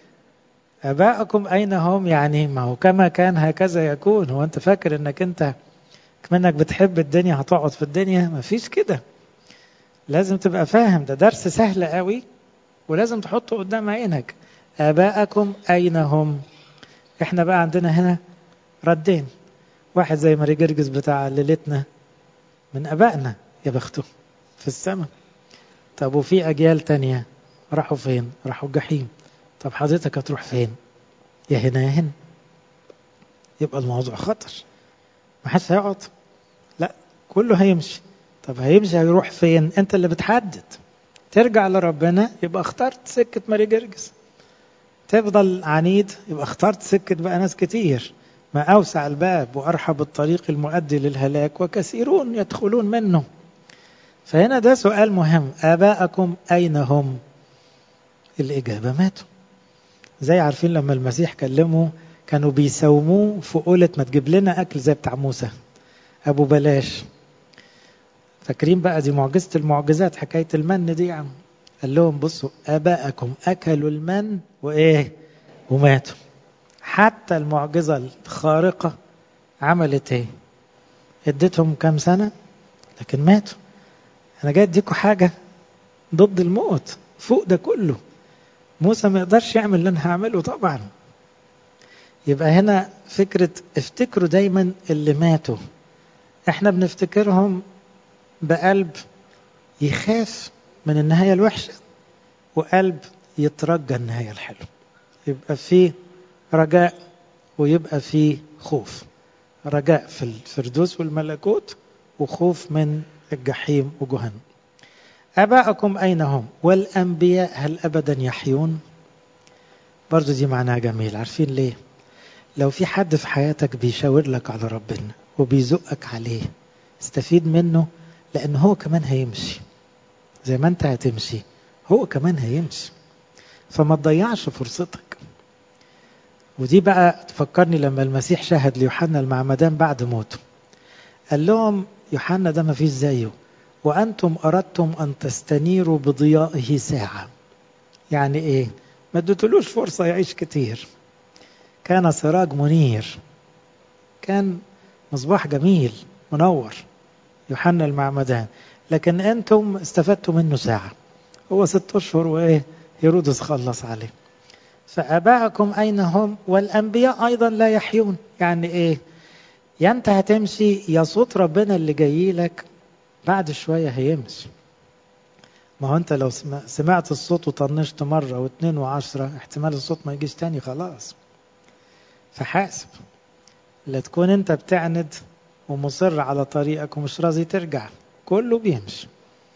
اباءكم اين هم يعني ما هو كما كان هكذا يكون هو انت فاكر انك انت كمنك بتحب الدنيا هتقعد في الدنيا ما فيش كده لازم تبقى فاهم ده درس سهل قوي ولازم تحطه قدام عينك اباءكم اين هم احنا بقى عندنا هنا ردين واحد زي ماري جرجس بتاع ليلتنا من ابائنا يا بخته في السماء طب وفي اجيال تانية راحوا فين راحوا الجحيم طب حضرتك هتروح فين يا هنا يا هنا يبقى الموضوع خطر ما حدش هيقعد لا كله هيمشي طب هيمشي هيروح فين انت اللي بتحدد ترجع لربنا يبقى اخترت سكة ماري جرجس تفضل عنيد يبقى اخترت سكة بقى ناس كتير ما أوسع الباب وأرحب الطريق المؤدي للهلاك وكثيرون يدخلون منه فهنا ده سؤال مهم آباءكم أين هم الإجابة ماتوا زي عارفين لما المسيح كلمه كانوا بيساوموه في قولة ما تجيب لنا أكل زي بتاع موسى أبو بلاش فاكرين بقى دي معجزة المعجزات حكاية المن دي يعني قال لهم بصوا آباءكم أكلوا المن وإيه وماتوا حتى المعجزة الخارقة عملت إيه اديتهم كام سنة لكن ماتوا أنا جاي أديكوا حاجة ضد الموت فوق ده كله موسى ما يقدرش يعمل اللي أنا هعمله طبعا يبقى هنا فكرة افتكروا دايما اللي ماتوا احنا بنفتكرهم بقلب يخاف من النهاية الوحشة وقلب يترجى النهاية الحلوة يبقى فيه رجاء ويبقى فيه خوف رجاء في الفردوس والملكوت وخوف من الجحيم وجهنم أباءكم أين هم والأنبياء هل أبدا يحيون برضو دي معناها جميل عارفين ليه لو في حد في حياتك بيشاور لك على ربنا وبيزقك عليه استفيد منه لأن هو كمان هيمشي زي ما انت هتمشي هو كمان هيمشي فما تضيعش فرصتك ودي بقى تفكرني لما المسيح شهد ليوحنا المعمدان بعد موته قال لهم يوحنا ده ما فيش زيه وأنتم أردتم أن تستنيروا بضيائه ساعة يعني إيه ما اديتلوش فرصة يعيش كتير كان سراج منير كان مصباح جميل منور يوحنا المعمدان لكن أنتم استفدتوا منه ساعة هو ست أشهر وإيه هيرودس خلص عليه فأباءكم أين هم والأنبياء أيضا لا يحيون يعني إيه يا أنت هتمشي يا صوت ربنا اللي جاي لك بعد شوية هيمشي ما هو أنت لو سمعت الصوت وطنشت مرة واثنين وعشرة احتمال الصوت ما يجيش تاني خلاص فحاسب لا تكون أنت بتعند ومصر على طريقك ومش راضي ترجع كله بيمشي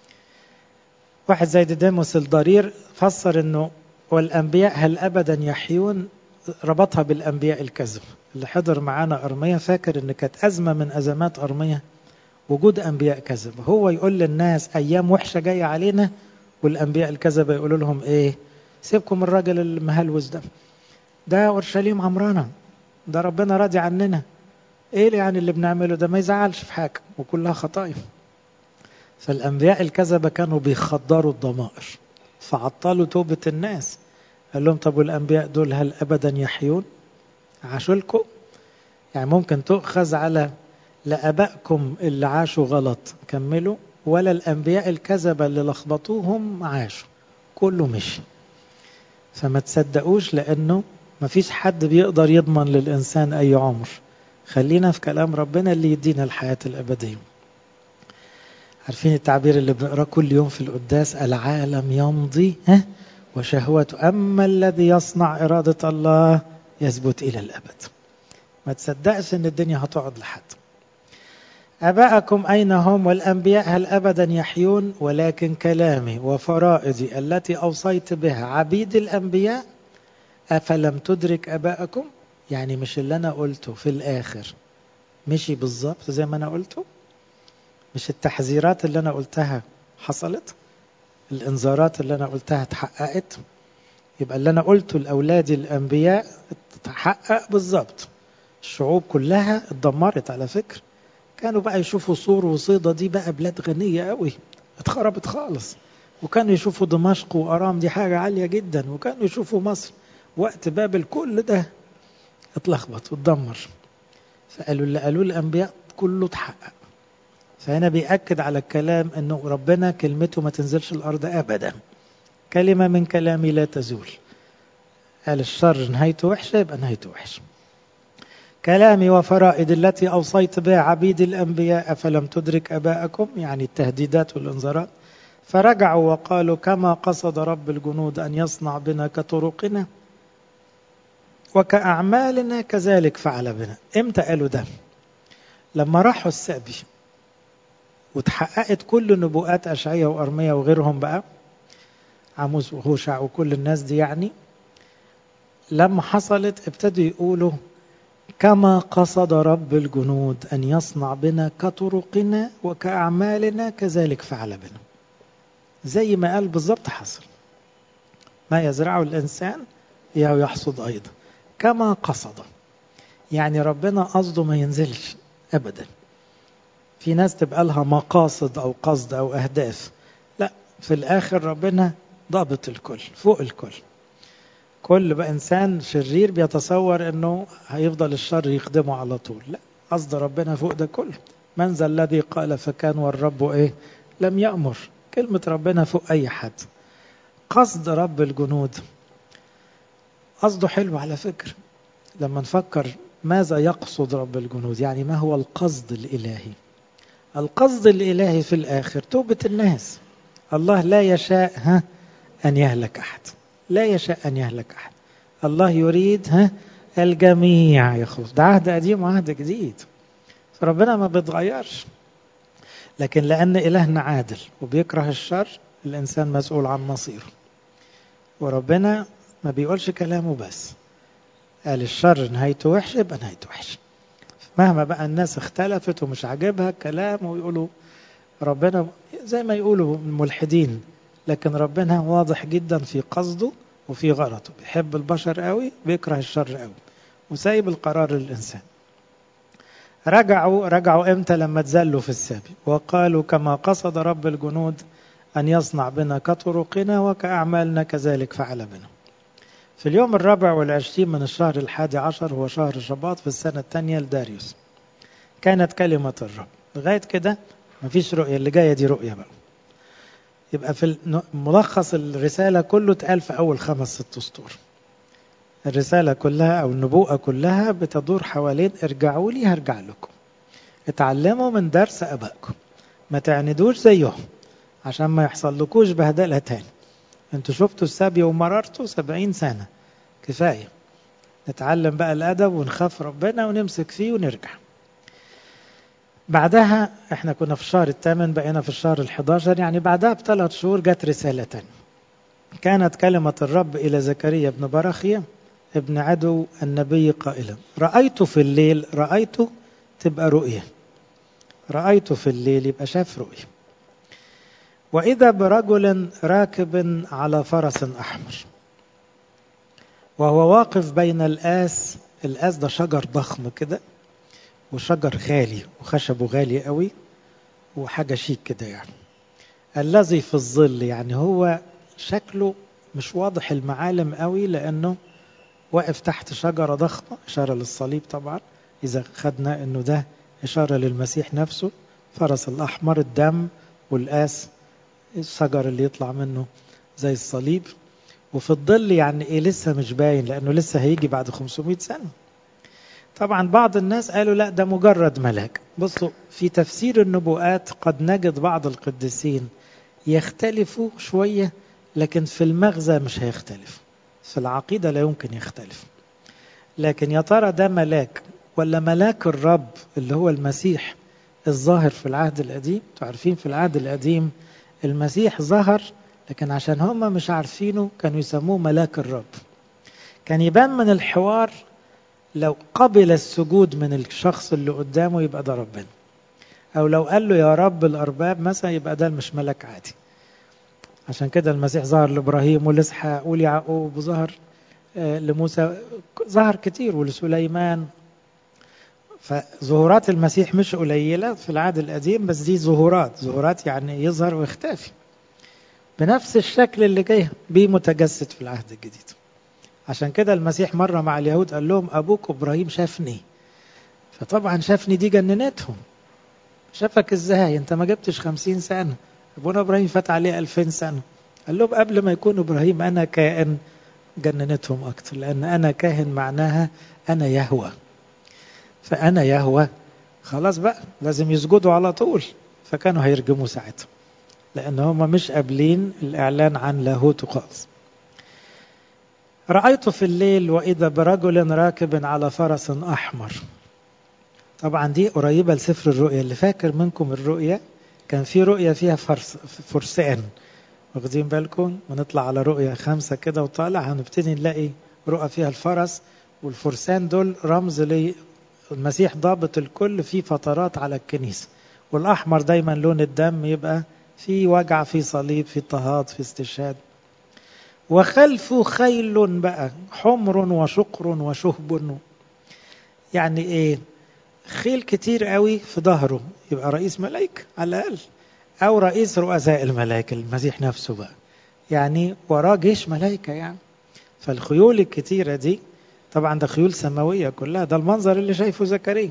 واحد زي ديديموس الضرير فسر انه والانبياء هل ابدا يحيون ربطها بالانبياء الكذب اللي حضر معانا ارميا فاكر ان كانت ازمه من ازمات ارميا وجود انبياء كذب هو يقول للناس ايام وحشه جايه علينا والانبياء الكذبه يقولوا لهم ايه سيبكم الراجل المهلوس ده ده اورشليم عمرانه ده ربنا راضي عننا ايه يعني اللي بنعمله ده ما يزعلش في حاجه وكلها خطايا فالانبياء الكذبه كانوا بيخدروا الضمائر فعطلوا توبه الناس قال لهم طب والانبياء دول هل ابدا يحيون عاشوا لكم يعني ممكن تؤخذ على لابائكم اللي عاشوا غلط كملوا ولا الانبياء الكذبه اللي لخبطوهم عاشوا كله مشي فما تصدقوش لانه ما فيش حد بيقدر يضمن للانسان اي عمر خلينا في كلام ربنا اللي يدينا الحياه الابديه عارفين التعبير اللي بنقراه كل يوم في القداس العالم يمضي ها وشهوته أما الذي يصنع إرادة الله يثبت إلى الأبد ما تصدقش إن الدنيا هتقعد لحد أباءكم أين هم والأنبياء هل أبدا يحيون ولكن كلامي وفرائضي التي أوصيت بها عبيد الأنبياء أفلم تدرك أباءكم يعني مش اللي أنا قلته في الآخر مشي بالظبط زي ما أنا قلته مش التحذيرات اللي أنا قلتها حصلت الإنذارات اللي أنا قلتها اتحققت يبقى اللي أنا قلته لأولادي الأنبياء اتحقق بالظبط الشعوب كلها اتدمرت على فكرة كانوا بقى يشوفوا صور وصيدة دي بقى بلاد غنية قوي اتخربت خالص وكانوا يشوفوا دمشق وأرام دي حاجة عالية جدا وكانوا يشوفوا مصر وقت بابل كل ده اتلخبط واتدمر فقالوا اللي قالوه الأنبياء كله اتحقق فهنا بيأكد على الكلام أنه ربنا كلمته ما تنزلش الأرض أبدا كلمة من كلامي لا تزول قال الشر نهايته وحشة يبقى نهايته وحشة كلامي وفرائد التي أوصيت بها عبيد الأنبياء فلم تدرك أباءكم يعني التهديدات والإنذارات فرجعوا وقالوا كما قصد رب الجنود أن يصنع بنا كطرقنا وكأعمالنا كذلك فعل بنا امتى قالوا ده لما راحوا السبي وتحققت كل نبوءات أشعية وأرمية وغيرهم بقى عموس وهوشع وكل الناس دي يعني لما حصلت ابتدوا يقولوا كما قصد رب الجنود أن يصنع بنا كطرقنا وكأعمالنا كذلك فعل بنا زي ما قال بالظبط حصل ما يزرعه الإنسان إياه يحصد أيضا كما قصد يعني ربنا قصده ما ينزلش أبدا في ناس تبقى لها مقاصد أو قصد أو أهداف لا في الآخر ربنا ضابط الكل فوق الكل كل بقى إنسان شرير بيتصور أنه هيفضل الشر يخدمه على طول لا قصد ربنا فوق ده كله من ذا الذي قال فكان والرب إيه لم يأمر كلمة ربنا فوق أي حد قصد رب الجنود قصده حلو على فكرة لما نفكر ماذا يقصد رب الجنود يعني ما هو القصد الإلهي القصد الإلهي في الآخر توبة الناس الله لا يشاء ها أن يهلك أحد لا يشاء أن يهلك أحد الله يريد ها الجميع يخلص ده عهد قديم وعهد جديد فربنا ما بيتغيرش لكن لأن إلهنا عادل وبيكره الشر الإنسان مسؤول عن مصيره وربنا ما بيقولش كلامه بس قال الشر نهايته وحشة يبقى نهايته وحشة مهما بقى الناس اختلفت ومش عاجبها الكلام ويقولوا ربنا زي ما يقولوا الملحدين لكن ربنا واضح جدا في قصده وفي غلطه بيحب البشر قوي بيكره الشر قوي وسايب القرار للإنسان رجعوا رجعوا امتى لما تزلوا في السبي وقالوا كما قصد رب الجنود أن يصنع بنا كطرقنا وكأعمالنا كذلك فعل بنا في اليوم الرابع والعشرين من الشهر الحادي عشر هو شهر شباط في السنة الثانية لداريوس كانت كلمة الرب لغاية كده مفيش رؤية اللي جاية دي رؤية بقى يبقى في ملخص الرسالة كله اتقال في أول خمس ست سطور الرسالة كلها أو النبوءة كلها بتدور حوالين ارجعوا لي هرجع لكم اتعلموا من درس أبائكم ما تعندوش زيهم عشان ما يحصل لكوش بهدلة تاني انتوا شفتوا السبي ومررتوا سبعين سنة كفاية نتعلم بقى الأدب ونخاف ربنا ونمسك فيه ونرجع بعدها احنا كنا في الشهر الثامن بقينا في الشهر الحداشر يعني بعدها بثلاث شهور جت رسالة تانية كانت كلمة الرب إلى زكريا بن برخية ابن عدو النبي قائلا رأيت في الليل رأيت تبقى رؤية رأيت في الليل يبقى شاف رؤية وإذا برجل راكب على فرس أحمر وهو واقف بين الآس الآس ده شجر ضخم كده وشجر غالي وخشبه غالي قوي وحاجة شيك كده يعني الذي في الظل يعني هو شكله مش واضح المعالم قوي لأنه واقف تحت شجرة ضخمة إشارة للصليب طبعا إذا خدنا أنه ده إشارة للمسيح نفسه فرس الأحمر الدم والآس الشجر اللي يطلع منه زي الصليب وفي الظل يعني إيه لسه مش باين لأنه لسه هيجي بعد 500 سنة طبعا بعض الناس قالوا لا ده مجرد ملاك بصوا في تفسير النبوءات قد نجد بعض القديسين يختلفوا شوية لكن في المغزى مش هيختلف في العقيدة لا يمكن يختلف لكن يا ترى ده ملاك ولا ملاك الرب اللي هو المسيح الظاهر في العهد القديم تعرفين في العهد القديم المسيح ظهر لكن عشان هم مش عارفينه كانوا يسموه ملاك الرب كان يبان من الحوار لو قبل السجود من الشخص اللي قدامه يبقى ده ربنا او لو قال له يا رب الارباب مثلا يبقى ده مش ملك عادي عشان كده المسيح ظهر لابراهيم ولاسحاق وليعقوب وظهر لموسى ظهر كتير ولسليمان فظهورات المسيح مش قليلة في العهد القديم بس دي ظهورات ظهورات يعني يظهر ويختفي بنفس الشكل اللي جاي بيه متجسد في العهد الجديد عشان كده المسيح مرة مع اليهود قال لهم أبوك إبراهيم شافني فطبعا شافني دي جننتهم شافك ازاي انت ما جبتش خمسين سنة ابونا ابراهيم فات عليه ألفين سنة قال لهم قبل ما يكون ابراهيم انا كائن جننتهم اكتر لان انا كاهن معناها انا يهوى فانا يهوى خلاص بقى لازم يسجدوا على طول فكانوا هيرجموا ساعتها لان هم مش قابلين الاعلان عن لاهوته خالص رأيت في الليل وإذا برجل راكب على فرس أحمر طبعا دي قريبة لسفر الرؤيا اللي فاكر منكم الرؤيا كان في رؤيا فيها فرس فرسان واخدين بالكم ونطلع على رؤيا خمسة كده وطالع هنبتدي نلاقي رؤى فيها الفرس والفرسان دول رمز للمسيح ضابط الكل في فترات على الكنيسة والأحمر دايما لون الدم يبقى في وجع في صليب في اضطهاد في استشهاد وخلفه خيل بقى حمر وشقر وشهب يعني ايه خيل كتير قوي في ظهره يبقى رئيس ملائكة على الأقل أو رئيس رؤساء الملائكة المسيح نفسه بقى يعني وراه جيش ملائكة يعني فالخيول الكتيرة دي طبعا ده خيول سماوية كلها ده المنظر اللي شايفه زكريا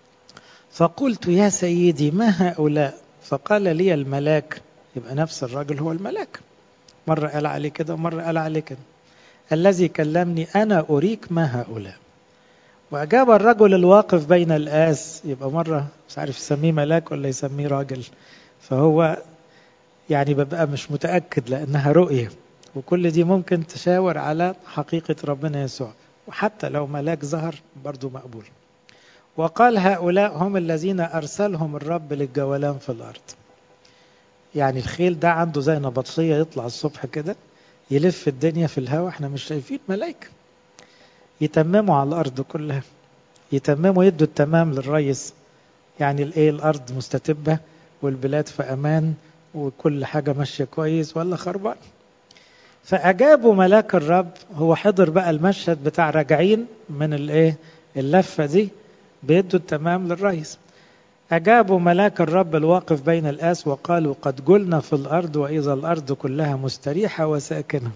فقلت يا سيدي ما هؤلاء فقال لي الملاك يبقى نفس الراجل هو الملاك مرة قال عليه كده ومرة قال عليه كده الذي كلمني أنا أريك ما هؤلاء وأجاب الرجل الواقف بين الآس يبقى مرة مش عارف يسميه ملاك ولا يسميه راجل فهو يعني ببقى مش متأكد لأنها رؤية وكل دي ممكن تشاور على حقيقة ربنا يسوع وحتى لو ملاك ظهر برضو مقبول وقال هؤلاء هم الذين أرسلهم الرب للجولان في الأرض يعني الخيل ده عنده زي نبطشية يطلع الصبح كده يلف الدنيا في الهواء احنا مش شايفين ملائكة يتمموا على الأرض كلها يتمموا يدوا التمام للريس يعني الايه الأرض مستتبة والبلاد في أمان وكل حاجة ماشية كويس ولا خربان فأجابوا ملاك الرب هو حضر بقى المشهد بتاع راجعين من الايه اللفة دي بيدوا التمام للرئيس أجابوا ملاك الرب الواقف بين الآس وقالوا قد جلنا في الأرض وإذا الأرض كلها مستريحة وساكنة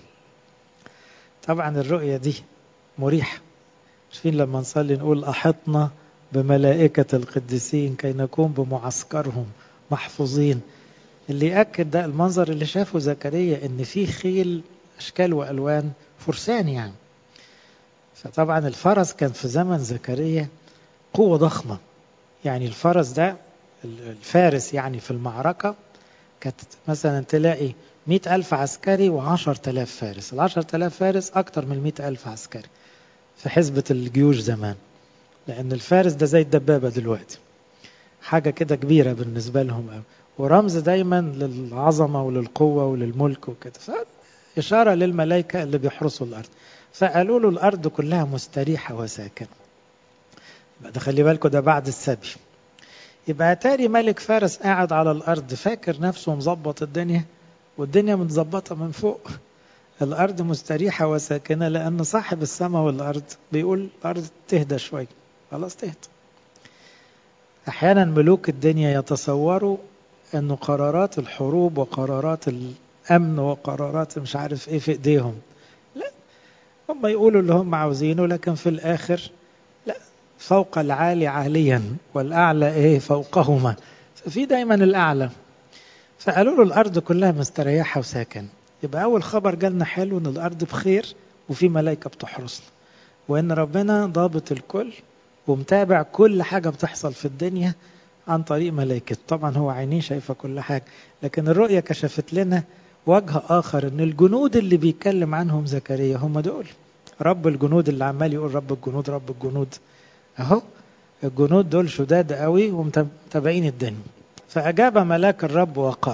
طبعا الرؤية دي مريحة عارفين لما نصلي نقول أحطنا بملائكة القديسين كي نكون بمعسكرهم محفوظين اللي يأكد ده المنظر اللي شافه زكريا إن في خيل أشكال وألوان فرسان يعني فطبعا الفرس كان في زمن زكريا قوة ضخمة يعني الفرس ده الفارس يعني في المعركة كانت مثلا تلاقي مئة ألف عسكري وعشر تلاف فارس العشر تلاف فارس أكتر من مئة ألف عسكري في حزبة الجيوش زمان لأن الفارس ده زي الدبابة دلوقتي حاجة كده كبيرة بالنسبة لهم أوي ورمز دايما للعظمة وللقوة وللملك وكده فإشارة للملائكة اللي بيحرسوا الأرض فقالوا له الأرض كلها مستريحة وساكنة يبقى ده خلي بالكم ده بعد السبي يبقى تاري ملك فارس قاعد على الأرض فاكر نفسه مظبط الدنيا والدنيا متظبطة من فوق الأرض مستريحة وساكنة لأن صاحب السماء والأرض بيقول الأرض تهدى شوية خلاص تهدى أحيانا ملوك الدنيا يتصوروا أن قرارات الحروب وقرارات الأمن وقرارات مش عارف إيه في إيديهم لا هم يقولوا اللي هم عاوزينه لكن في الآخر لا فوق العالي عاليا والأعلى إيه فوقهما ففي دايما الأعلى فقالوا له الأرض كلها مستريحة وساكن يبقى أول خبر جالنا حلو إن الأرض بخير وفي ملائكة بتحرسنا وإن ربنا ضابط الكل ومتابع كل حاجة بتحصل في الدنيا عن طريق ملائكة طبعا هو عينيه شايفة كل حاجة لكن الرؤية كشفت لنا وجه آخر إن الجنود اللي بيتكلم عنهم زكريا هم دول رب الجنود اللي عمال يقول رب الجنود رب الجنود أهو الجنود دول شداد قوي ومتابعين الدنيا فأجاب ملاك الرب وقال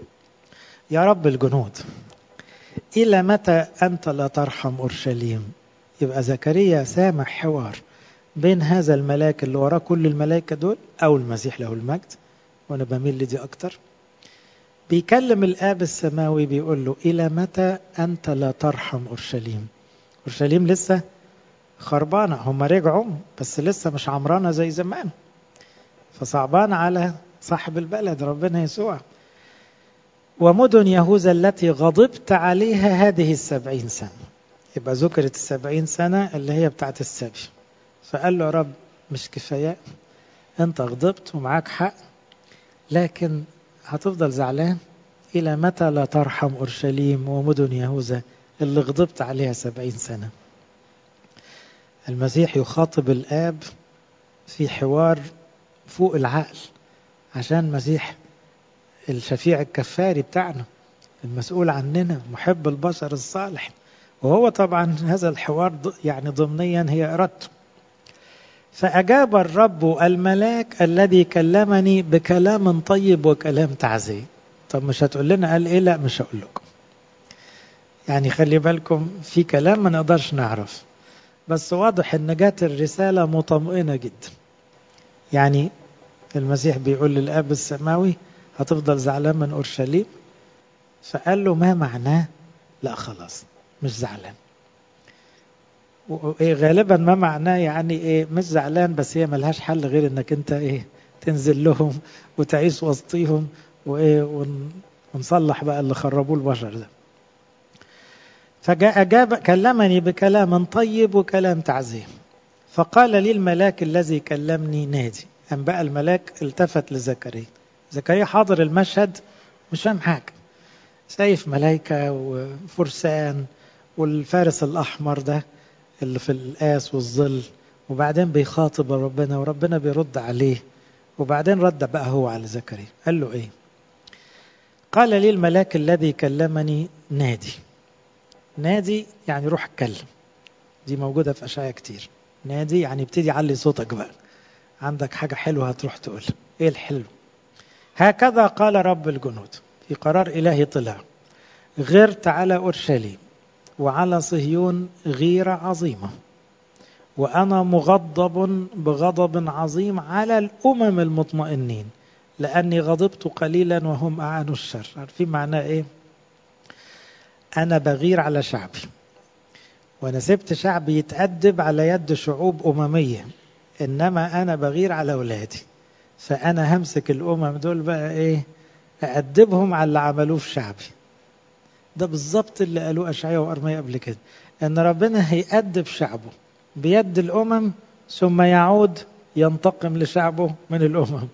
يا رب الجنود إلى متى أنت لا ترحم أورشليم يبقى زكريا سامع حوار بين هذا الملاك اللي وراه كل الملائكة دول أو المسيح له المجد وأنا بميل لدي أكتر بيكلم الآب السماوي بيقول له إلى متى أنت لا ترحم أورشليم أورشليم لسه خربانة هم رجعوا بس لسه مش عمرانة زي زمان فصعبان على صاحب البلد ربنا يسوع ومدن يهوذا التي غضبت عليها هذه السبعين سنة يبقى ذكرت السبعين سنة اللي هي بتاعت السبي فقال له يا رب مش كفاية انت غضبت ومعاك حق لكن هتفضل زعلان إلى متى لا ترحم أورشليم ومدن يهوذا اللي غضبت عليها سبعين سنة المسيح يخاطب الآب في حوار فوق العقل عشان المسيح الشفيع الكفاري بتاعنا المسؤول عننا محب البشر الصالح وهو طبعا هذا الحوار يعني ضمنيا هي إرادته فأجاب الرب الملاك الذي كلمني بكلام طيب وكلام تعزية طب مش هتقول لنا قال ايه لا مش هقول لكم يعني خلي بالكم في كلام ما نقدرش نعرف بس واضح ان جات الرسالة مطمئنة جدا يعني المسيح بيقول للاب السماوي هتفضل زعلان من اورشليم فقال له ما معناه لا خلاص مش زعلان وإيه غالبا ما معناه يعني ايه مش زعلان بس هي ملهاش حل غير انك انت ايه تنزل لهم وتعيش وسطيهم وايه ونصلح بقى اللي خربوه البشر ده فجاء أجاب كلمني بكلام طيب وكلام تعزيم فقال لي الملاك الذي كلمني نادي أم بقى الملاك التفت لزكريا زكريا حاضر المشهد مش فاهم حاجة شايف ملايكة وفرسان والفارس الأحمر ده اللي في القاس والظل وبعدين بيخاطب ربنا وربنا بيرد عليه وبعدين رد بقى هو على زكريا قال له ايه قال لي الملاك الذي كلمني نادي نادي يعني روح اتكلم دي موجودة في أشعياء كتير نادي يعني ابتدي علي صوتك بقى عندك حاجة حلوة هتروح تقول ايه الحلو هكذا قال رب الجنود في قرار إلهي طلع غرت على أورشليم وعلى صهيون غيرة عظيمة وأنا مغضب بغضب عظيم على الأمم المطمئنين لأني غضبت قليلا وهم أعانوا الشر عارفين معناه إيه أنا بغير على شعبي وأنا سبت شعبي يتأدب على يد شعوب أممية إنما أنا بغير على أولادي فأنا همسك الأمم دول بقى إيه أأدبهم على اللي عملوه في شعبي ده بالظبط اللي قالوه أشعياء وأرميا قبل كده إن ربنا هيأدب شعبه بيد الأمم ثم يعود ينتقم لشعبه من الأمم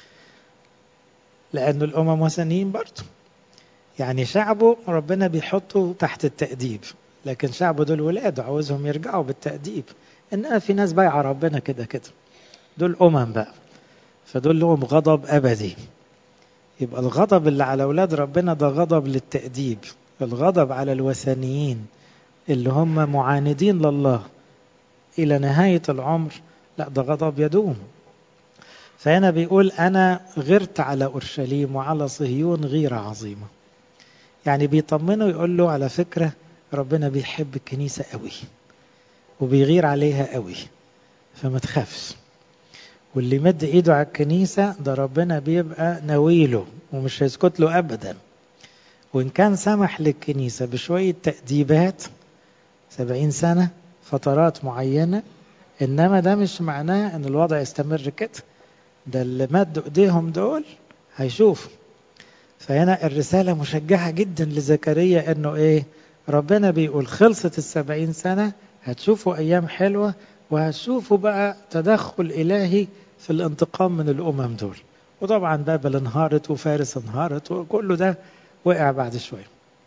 لأن الأمم وثنيين برضه يعني شعبه ربنا بيحطه تحت التأديب لكن شعبه دول ولاده عاوزهم يرجعوا بالتأديب إنما في ناس بايعة ربنا كده كده دول أمم بقى فدول لهم غضب أبدي يبقى الغضب اللي على أولاد ربنا ده غضب للتأديب الغضب على الوثنيين اللي هم معاندين لله إلى نهاية العمر لا ده غضب يدوم فهنا بيقول أنا غرت على أورشليم وعلى صهيون غيرة عظيمة يعني بيطمنه يقول له على فكرة ربنا بيحب الكنيسة قوي وبيغير عليها قوي فما تخافش واللي مد ايده على الكنيسة ده ربنا بيبقى ناويله ومش هيسكت له أبدا وإن كان سمح للكنيسة بشوية تأديبات سبعين سنة فترات معينة إنما ده مش معناه إن الوضع يستمر كده ده اللي مدوا إيديهم دول هيشوفوا فهنا الرسالة مشجعة جدا لزكريا إنه إيه ربنا بيقول خلصت السبعين سنة هتشوفوا أيام حلوة وهتشوفوا بقى تدخل إلهي في الانتقام من الأمم دول وطبعا بابل انهارت وفارس انهارت وكله ده وقع بعد شوية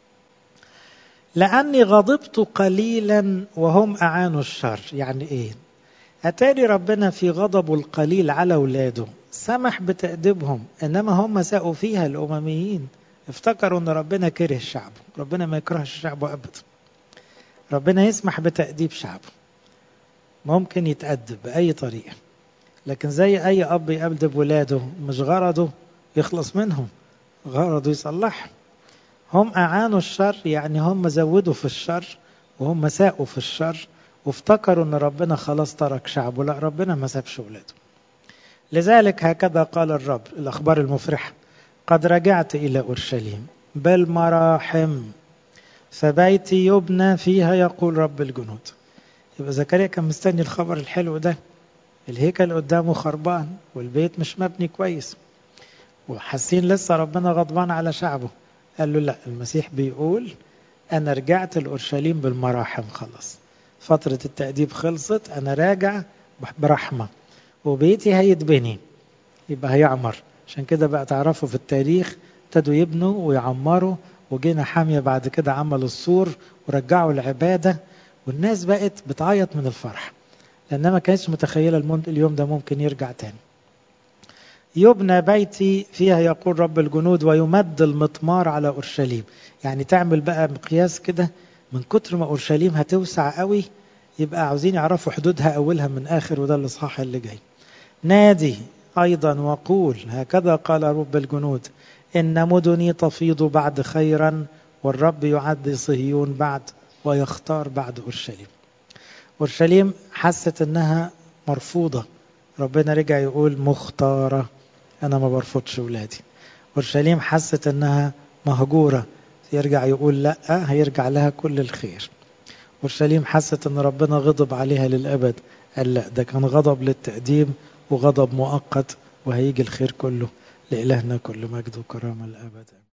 لأني غضبت قليلا وهم أعانوا الشر يعني إيه أتاري ربنا في غضبه القليل على أولاده سمح بتأديبهم إنما هم ساقوا فيها الأمميين افتكروا أن ربنا كره شعبه ربنا ما يكرهش شعبه أبدا ربنا يسمح بتأديب شعبه ممكن يتأدب بأي طريقة لكن زي أي أب يأدب ولاده مش غرضه يخلص منهم غرضه يصلحهم هم أعانوا الشر يعني هم زودوا في الشر وهم ساقوا في الشر وافتكروا ان ربنا خلاص ترك شعبه لا ربنا ما سابش ولاده لذلك هكذا قال الرب الأخبار المفرحة قد رجعت إلى أورشليم بل مراحم فبيتي يبنى فيها يقول رب الجنود يبقى زكريا كان مستني الخبر الحلو ده الهيكل قدامه خربان والبيت مش مبني كويس وحاسين لسه ربنا غضبان على شعبه قال له لا المسيح بيقول أنا رجعت لأورشليم بالمراحم خلاص فترة التأديب خلصت أنا راجع برحمة وبيتي هيتبني يبقى هيعمر عشان كده بقى تعرفوا في التاريخ ابتدوا يبنوا ويعمروا وجينا حامية بعد كده عملوا السور ورجعوا العبادة والناس بقت بتعيط من الفرح لأنها ما كانتش متخيلة اليوم ده ممكن يرجع تاني يبنى بيتي فيها يقول رب الجنود ويمد المطمار على أورشليم يعني تعمل بقى مقياس كده من كتر ما أورشليم هتوسع قوي يبقى عاوزين يعرفوا حدودها أولها من آخر وده الإصحاح اللي جاي نادي أيضا وقول هكذا قال رب الجنود إن مدني تفيض بعد خيرا والرب يعد صهيون بعد ويختار بعد أورشليم أورشليم حست إنها مرفوضة ربنا رجع يقول مختارة أنا ما برفضش ولادي أورشليم حست إنها مهجورة يرجع يقول لا هيرجع لها كل الخير أورشليم حست إن ربنا غضب عليها للأبد قال لا ده كان غضب للتقديم وغضب مؤقت وهيجي الخير كله لإلهنا كل مجد وكرامة الأبد